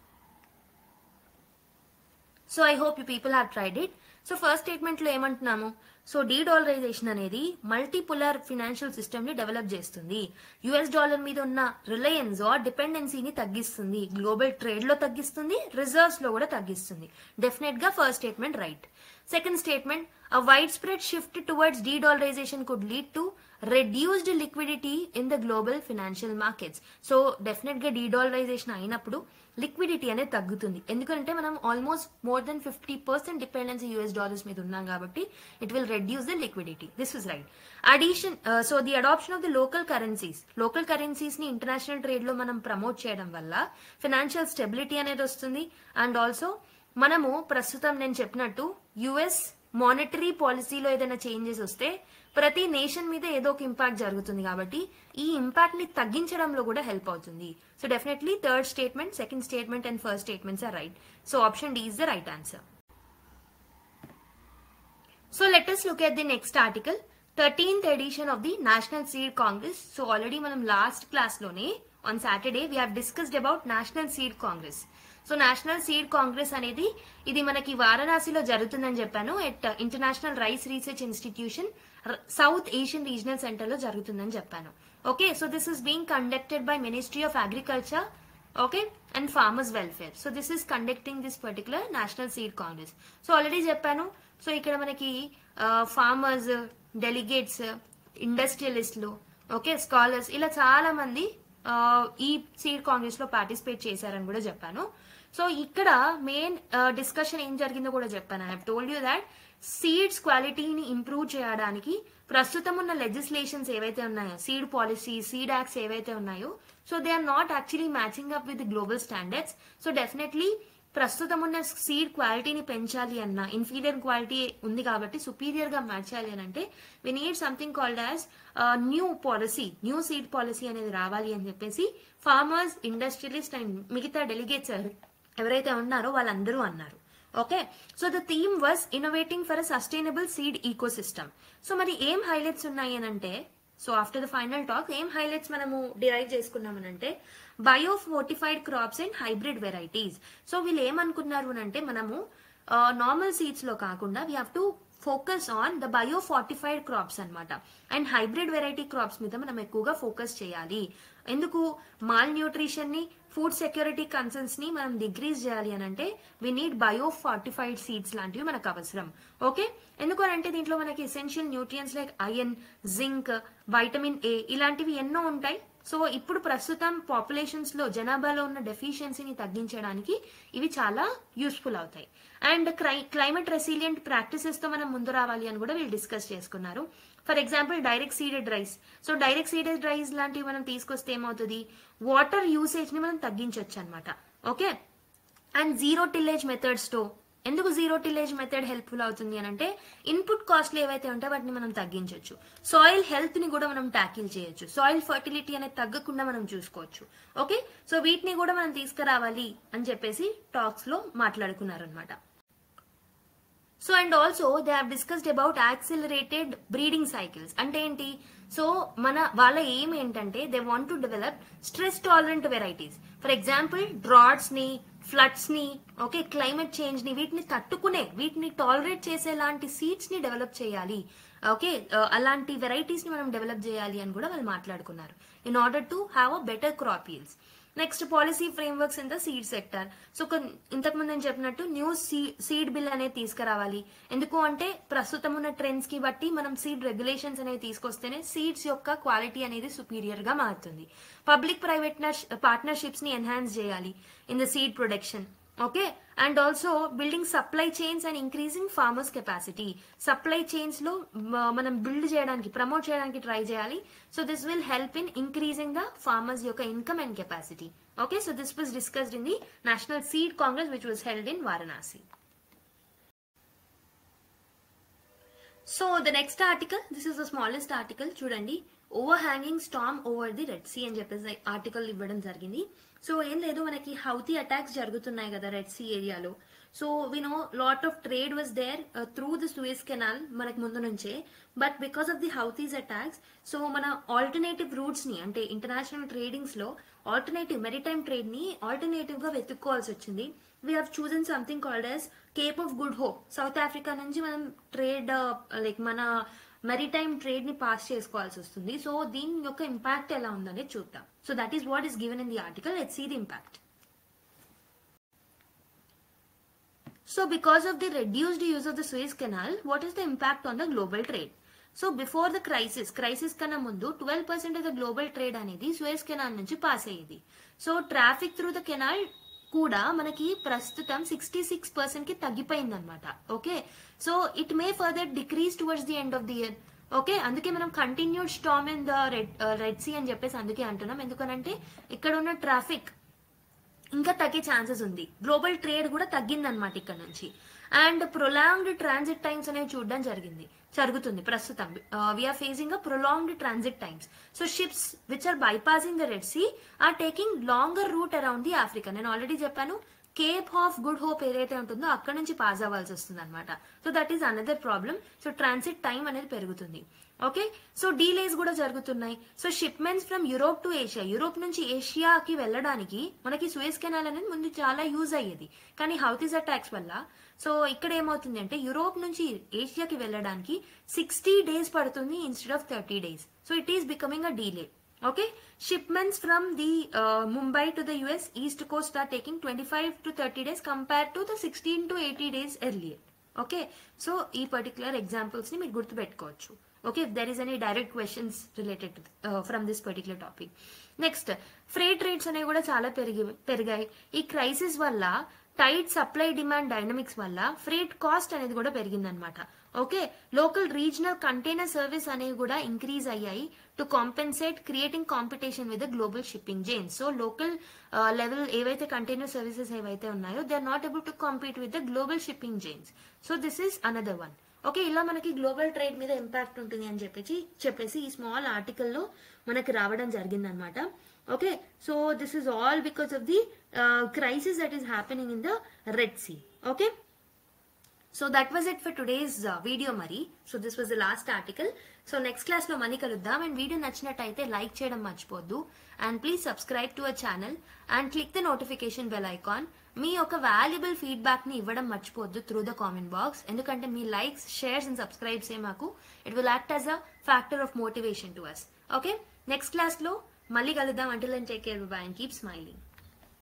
so I hope you people have tried it so first statement లో ఏమంటున్నాము so dedollarization అనేది multipolar financial system ని develop చేస్తుంది US dollar మీద ఉన్న Reliance are డిపెండెన్సీని తగ్గిస్తుంది గ్లోబల్ ట్రేడ్ లో తగ్గిస్తుంది రిజర్వ్స్ లో కూడా తగ్గిస్తుంది డెఫినెట్ గా first statement right second statement a widespread shift towards de-dollarization could lead to reduced liquidity in the global financial markets so definite గా డీడాలరైజేషన్ అయినప్పుడు లిక్విడిటీ అనేది తగ్గుతుంది ఎందుకంటే మనం almost more than fifty percent dependency US dollars మీద ఉన్నాం కాబట్టి it will reduce the liquidity this is right addition so the adoption of the local currencies local currencies ని ఇంటర్నేషనల్ ట్రేడ్ లో మనం ప్రమోట్ చేయడం వల్ల ఫినాన్షియల్ స్టెబిలిటీ అనేది వస్తుంది అండ్ ఆల్సో మనము ప్రస్తుతం నేను చెప్పినట్టు యుఎస్ మానిటరీ పాలసీలో ఏదైనా చేంజెస్ వస్తే ప్రతి నేషన్ మీద ఏదో ఒక ఇంపాక్ట్ జరుగుతుంది కాబట్టి ఈ ఇంపాక్ట్ ని తగ్గించడంలో కూడా హెల్ప్ అవుతుంది so definitely third statement second statement and first statements are right so option D is the right answer so let us look at the next article thirteenth edition of the national seed congress so already మనం last class లోనే on Saturday we have discussed about national seed congress so national seed congress అనేది ఇది మనకి వారణాసిలో జరుగుతుందని చెప్పాను at international rice research institution South Asian regional centre లో జరుగుతుందని చెప్పాను okay so this is being conducted by ministry of agriculture okay and farmers welfare so this is conducting this particular national seed congress so already చెప్పాను so ఇక్కడ మనకి farmers delegates ఇండస్ట్రియలిస్టులు okay scholars ఇలా చాలా మంది ఆ, ఈ సీడ్ కాంగ్రెస్ లో పార్టిసిపేట్ చేశారని కూడా చెప్పాను సో ఇక్కడ మెయిన్ డిస్కషన్ ఏం జరిగిందో కూడా చెప్పాను I have told you that seeds క్వాలిటీని ఇంప్రూవ్ చేయడానికి ప్రస్తుతం ఉన్న లెజిస్లేషన్స్ ఏవైతే ఉన్నాయో సీడ్ పాలసీ సీడ్ యాక్ట్స్ ఏవైతే ఉన్నాయో so they are not actually matching up with global standards so definitely ప్రస్తుతం ఉన్న సీడ్ క్వాలిటీని పెంచాలి అన్న ఇన్ఫీరియర్ క్వాలిటీ ఉంది కాబట్టి సుపీరియర్ గా మార్చాలి అని అంటే we need something called as new policy new seed policy అనేది రావాలి అని చెప్పేసి ఫార్మర్స్ ఇండస్ట్రియలిస్ట్ అండ్ మిగతా డెలిగేట్స్ ఎవరైతే ఉన్నారో వాళ్ళందరూ అన్నారు okay so the theme was innovating for a sustainable seed ecosystem so మరి ఏం హైలైట్స్ ఉన్నాయి అని అంటే so after the final talk ఏం హైలైట్స్ మనము డిరైవ్ చేసుకున్నామనంటే biofortified crops and hybrid varieties so వీళ్ళు ఏమనుకున్నారు అని అంటే మనము నార్మల్ సీడ్స్ లో కాకుండా we have to focus on the biofortified crops అన్నమాట అండ్ హైబ్రిడ్ వెరైటీ క్రాప్స్ మీద మనం ఎక్కువగా ఫోకస్ చేయాలి ఎందుకు మాల్ న్యూట్రిషన్ ని ఫుడ్ సెక్యూరిటీ కన్సర్న్స్ ని మనం డిగ్రీస్ చేయాలి అని అంటే we need biofortified seeds లాంటివి మనకు అవసరం ఓకే ఎందుకు అని అంటే దీంట్లో మనకి essential nutrients like iron zinc vitamin A ఇలాంటివి ఎన్నో ఉంటాయి సో ఇప్పుడు ప్రస్తుతం పాపులేషన్స్ లో జనాభాలో ఉన్న డెఫిషియన్సీని తగ్గించడానికి ఇవి చాలా యూస్ఫుల్ అవుతాయి అండ్ క్లైమేట్ రెసిలియంట్ ప్రాక్టీసెస్ తో మనం ముందు రావాలి అని కూడా వీళ్ళు డిస్కస్ చేసుకున్నారు for example direct seeded rice so direct seeded rice లాంటివి మనం తీసుకొస్తే ఏమవుతుంది వాటర్ యూసేజ్ ని మనం తగ్గించవచ్చు అనమాట okay and zero tillage methods తో ఎందుకు జీరో టిల్లేజ్ మెథడ్ హెల్ప్ఫుల్ అవుతుంది అని అంటే ఇన్పుట్ కాస్ట్లు ఏవైతే ఉంటాయో వాటిని మనం తగ్గించవచ్చు సాయిల్ హెల్త్ ని కూడా మనం ట్యాకిల్ చేయొచ్చు సాయిల్ ఫర్టిలిటీ అనేది తగ్గకుండా మనం చూసుకోవచ్చు ఓకే సో వీటిని కూడా మనం తీసుకురావాలి అని చెప్పేసి టాక్స్ లో మాట్లాడుకున్నారనమాట so and also they have discussed about accelerated breeding cycles అంటే ఏంటి సో మన వాళ్ళ ఎయిమ్ ఏంటంటే they want to develop stress tolerant varieties for example droughts ని ఫ్లడ్స్ ని ఓకే క్లైమేట్ చేంజ్ ని వీటిని తట్టుకునే వీటిని టాలరేట్ చేసేలాంటి సీడ్స్ ని డెవలప్ చేయాలి ఓకే అలాంటి వెరైటీస్ ని మనం డెవలప్ చేయాలి అని కూడా వాళ్ళు మాట్లాడుకున్నారు in order to have a better crop yields next policy frameworks in the seed sector so ఇంతకు ముందు నేను చెప్పినట్టు న్యూ సీడ్ బిల్ అనేది తీసుకురావాలి ఎందుకు అంటే ప్రస్తుతం ఉన్న ట్రెండ్స్ కి బట్టి మనం సీడ్ రెగ్యులేషన్స్ అనేవి తీసుకొస్తేనే సీడ్స్ యొక్క క్వాలిటీ అనేది సుపీరియర్ గా మారుతుంది పబ్లిక్ ప్రైవేట్ పార్ట్నర్షిప్స్ ని ఎన్హాన్స్ చేయాలి in the seed production okay and also building supply chains and increasing farmers capacity supply chains లో మ- మనం బిల్డ్ చేయడానికి ప్రమోట్ చేయడానికి ట్రై చేయాలి so this will help in increasing the farmers యొక్క income and capacity okay so this was discussed in the national seed congress which was held in Varanasi so the next article this is the smallest article చూడండి overhanging storm over the red sea అని చెప్పేసి article ఇవ్వడం జరిగింది so ఏం లేదు మనకి Houthi attacks జరుగుతున్నాయి కదా రెడ్ సీ ఏరియాలో so we know lot of trade was there through the Suez canal మనకి ముందు నుంచే but because of the Houthis attacks so మన ఆల్టర్నేటివ్ రూట్స్ ని అంటే ఇంటర్నేషనల్ ట్రేడింగ్స్ లో ఆల్టర్నేటివ్ మెరిటైమ్ ట్రేడ్ ని ఆల్టర్నేటివ్ గా వెతుక్కోవాల్సి వచ్చింది we have chosen something called as cape of good hope South Africa నుంచి మనం ట్రేడ్ లైక్ మన మెరిటైమ్ ట్రేడ్ ని పాస్ చేసుకోవాల్సి వస్తుంది సో దీని యొక్క ఇంపాక్ట్ ఎలా ఉందనేది చూద్దాం so that is what is given in the article let see the impact So because of the reduced use of the Suez Canal, what is the impact on the global trade? So before the crisis crisis కన్నా ముందు twelve percent of the global trade అనేది Suez canal నుంచి పాస్ అయ్యేది so traffic through the canal కూడా మనకి ప్రస్తుతం sixty six percent కి తగ్గిపోయింది అనమాట okay so it may further decrease towards the end of the year okay అందుకే మనం continued storm in the red red sea అని చెప్పేసి అందుకే అంటున్నాం ఎందుకనంటే ఇక్కడ ఉన్న ట్రాఫిక్ ఇంకా తగ్గే ఛాన్సెస్ ఉంది గ్లోబల్ ట్రేడ్ కూడా తగ్గిందనమాట ఇక్కడ నుంచి అండ్ ప్రొలాంగ్డ్ ట్రాన్సిట్ టైమ్స్ అనేవి చూడడం జరిగింది జరుగుతుంది ప్రస్తుతం we are facing a prolonged transit times so ships which are bypassing the red sea are taking longer route around the Africa నేను ఆల్రెడీ చెప్పాను కేప్ ఆఫ్ గుడ్ హోప్ ఏదైతే ఉంటుందో అక్కడ నుంచి పాస్ అవ్వాల్సి వస్తుంది అనమాట so that is another problem so transit time అనేది పెరుగుతుంది ఓకే సో డీలేస్ కూడా జరుగుతున్నాయి so shipments from Europe to Asia Europe నుంచి ఏషియాకి వెళ్ళడానికి మనకి సూయస్ కెనాల్ అనేది ముందు చాలా యూజ్ అయ్యేది కానీ హౌతీస్ అటాక్స్ వల్ల సో ఇక్కడ ఏమవుతుంది అంటే యూరోప్ నుంచి ఏషియాకి వెళ్ళడానికి సిక్స్టీ డేస్ పడుతుంది instead of thirty days so it is becoming a delay okay shipments from the uh, mumbai to the us east coast are taking 25 to 30 days compared to the 16 to 80 days earlier okay so ఈ particular examples ని మీరు గుర్తుపెట్టుకోవచ్చు okay if there is any direct questions related from this particular topic next freight rates అనేవి కూడా చాలా పెరిగి పెరిగాయి ఈ క్రైసిస్ వల్ల టైట్ సప్లై డిమాండ్ డైనమిక్స్ వల్ల ఫ్రేట్ కాస్ట్ అనేది కూడా పెరిగిందనమాట okay local regional container service అనేవి కూడా ఇంక్రీజ్ అయ్యాయి to compensate creating competition with global shipping giants so local level ఏవైతే కంటైనర్ సర్వీసెస్ ఏవైతే ఉన్నాయో they are not able to compete with the global shipping giants so this is another one okay ఇలా మనకి global trade మీద impact ఉంటుంది అని చెప్పేసి చెప్పేసి ఈ స్మాల్ ఆర్టికల్లో మనకి రావడం జరిగిందనమాట okay so this is all because of the crisis that is happening in the red sea okay so that was it for today's video మరి so this was the last article so next class లో మనీ కలుద్దాం and video నచ్చినట్టయితే like చేయడం మర్చిపోద్దు and please subscribe to our channel and click the notification bell icon మీ యొక్క valuable feedback ని ఇవ్వడం మర్చిపోద్దు త్రూ ద కామెంట్ బాక్స్ ఎందుకంటే మీ లైక్స్ షేర్స్ అండ్ సబ్స్క్రైబ్స్ ఏ మాకు it will act as a factor of motivation to us okay next class లో మళ్ళీ కలుద్దాం until and take care bye and keep smiling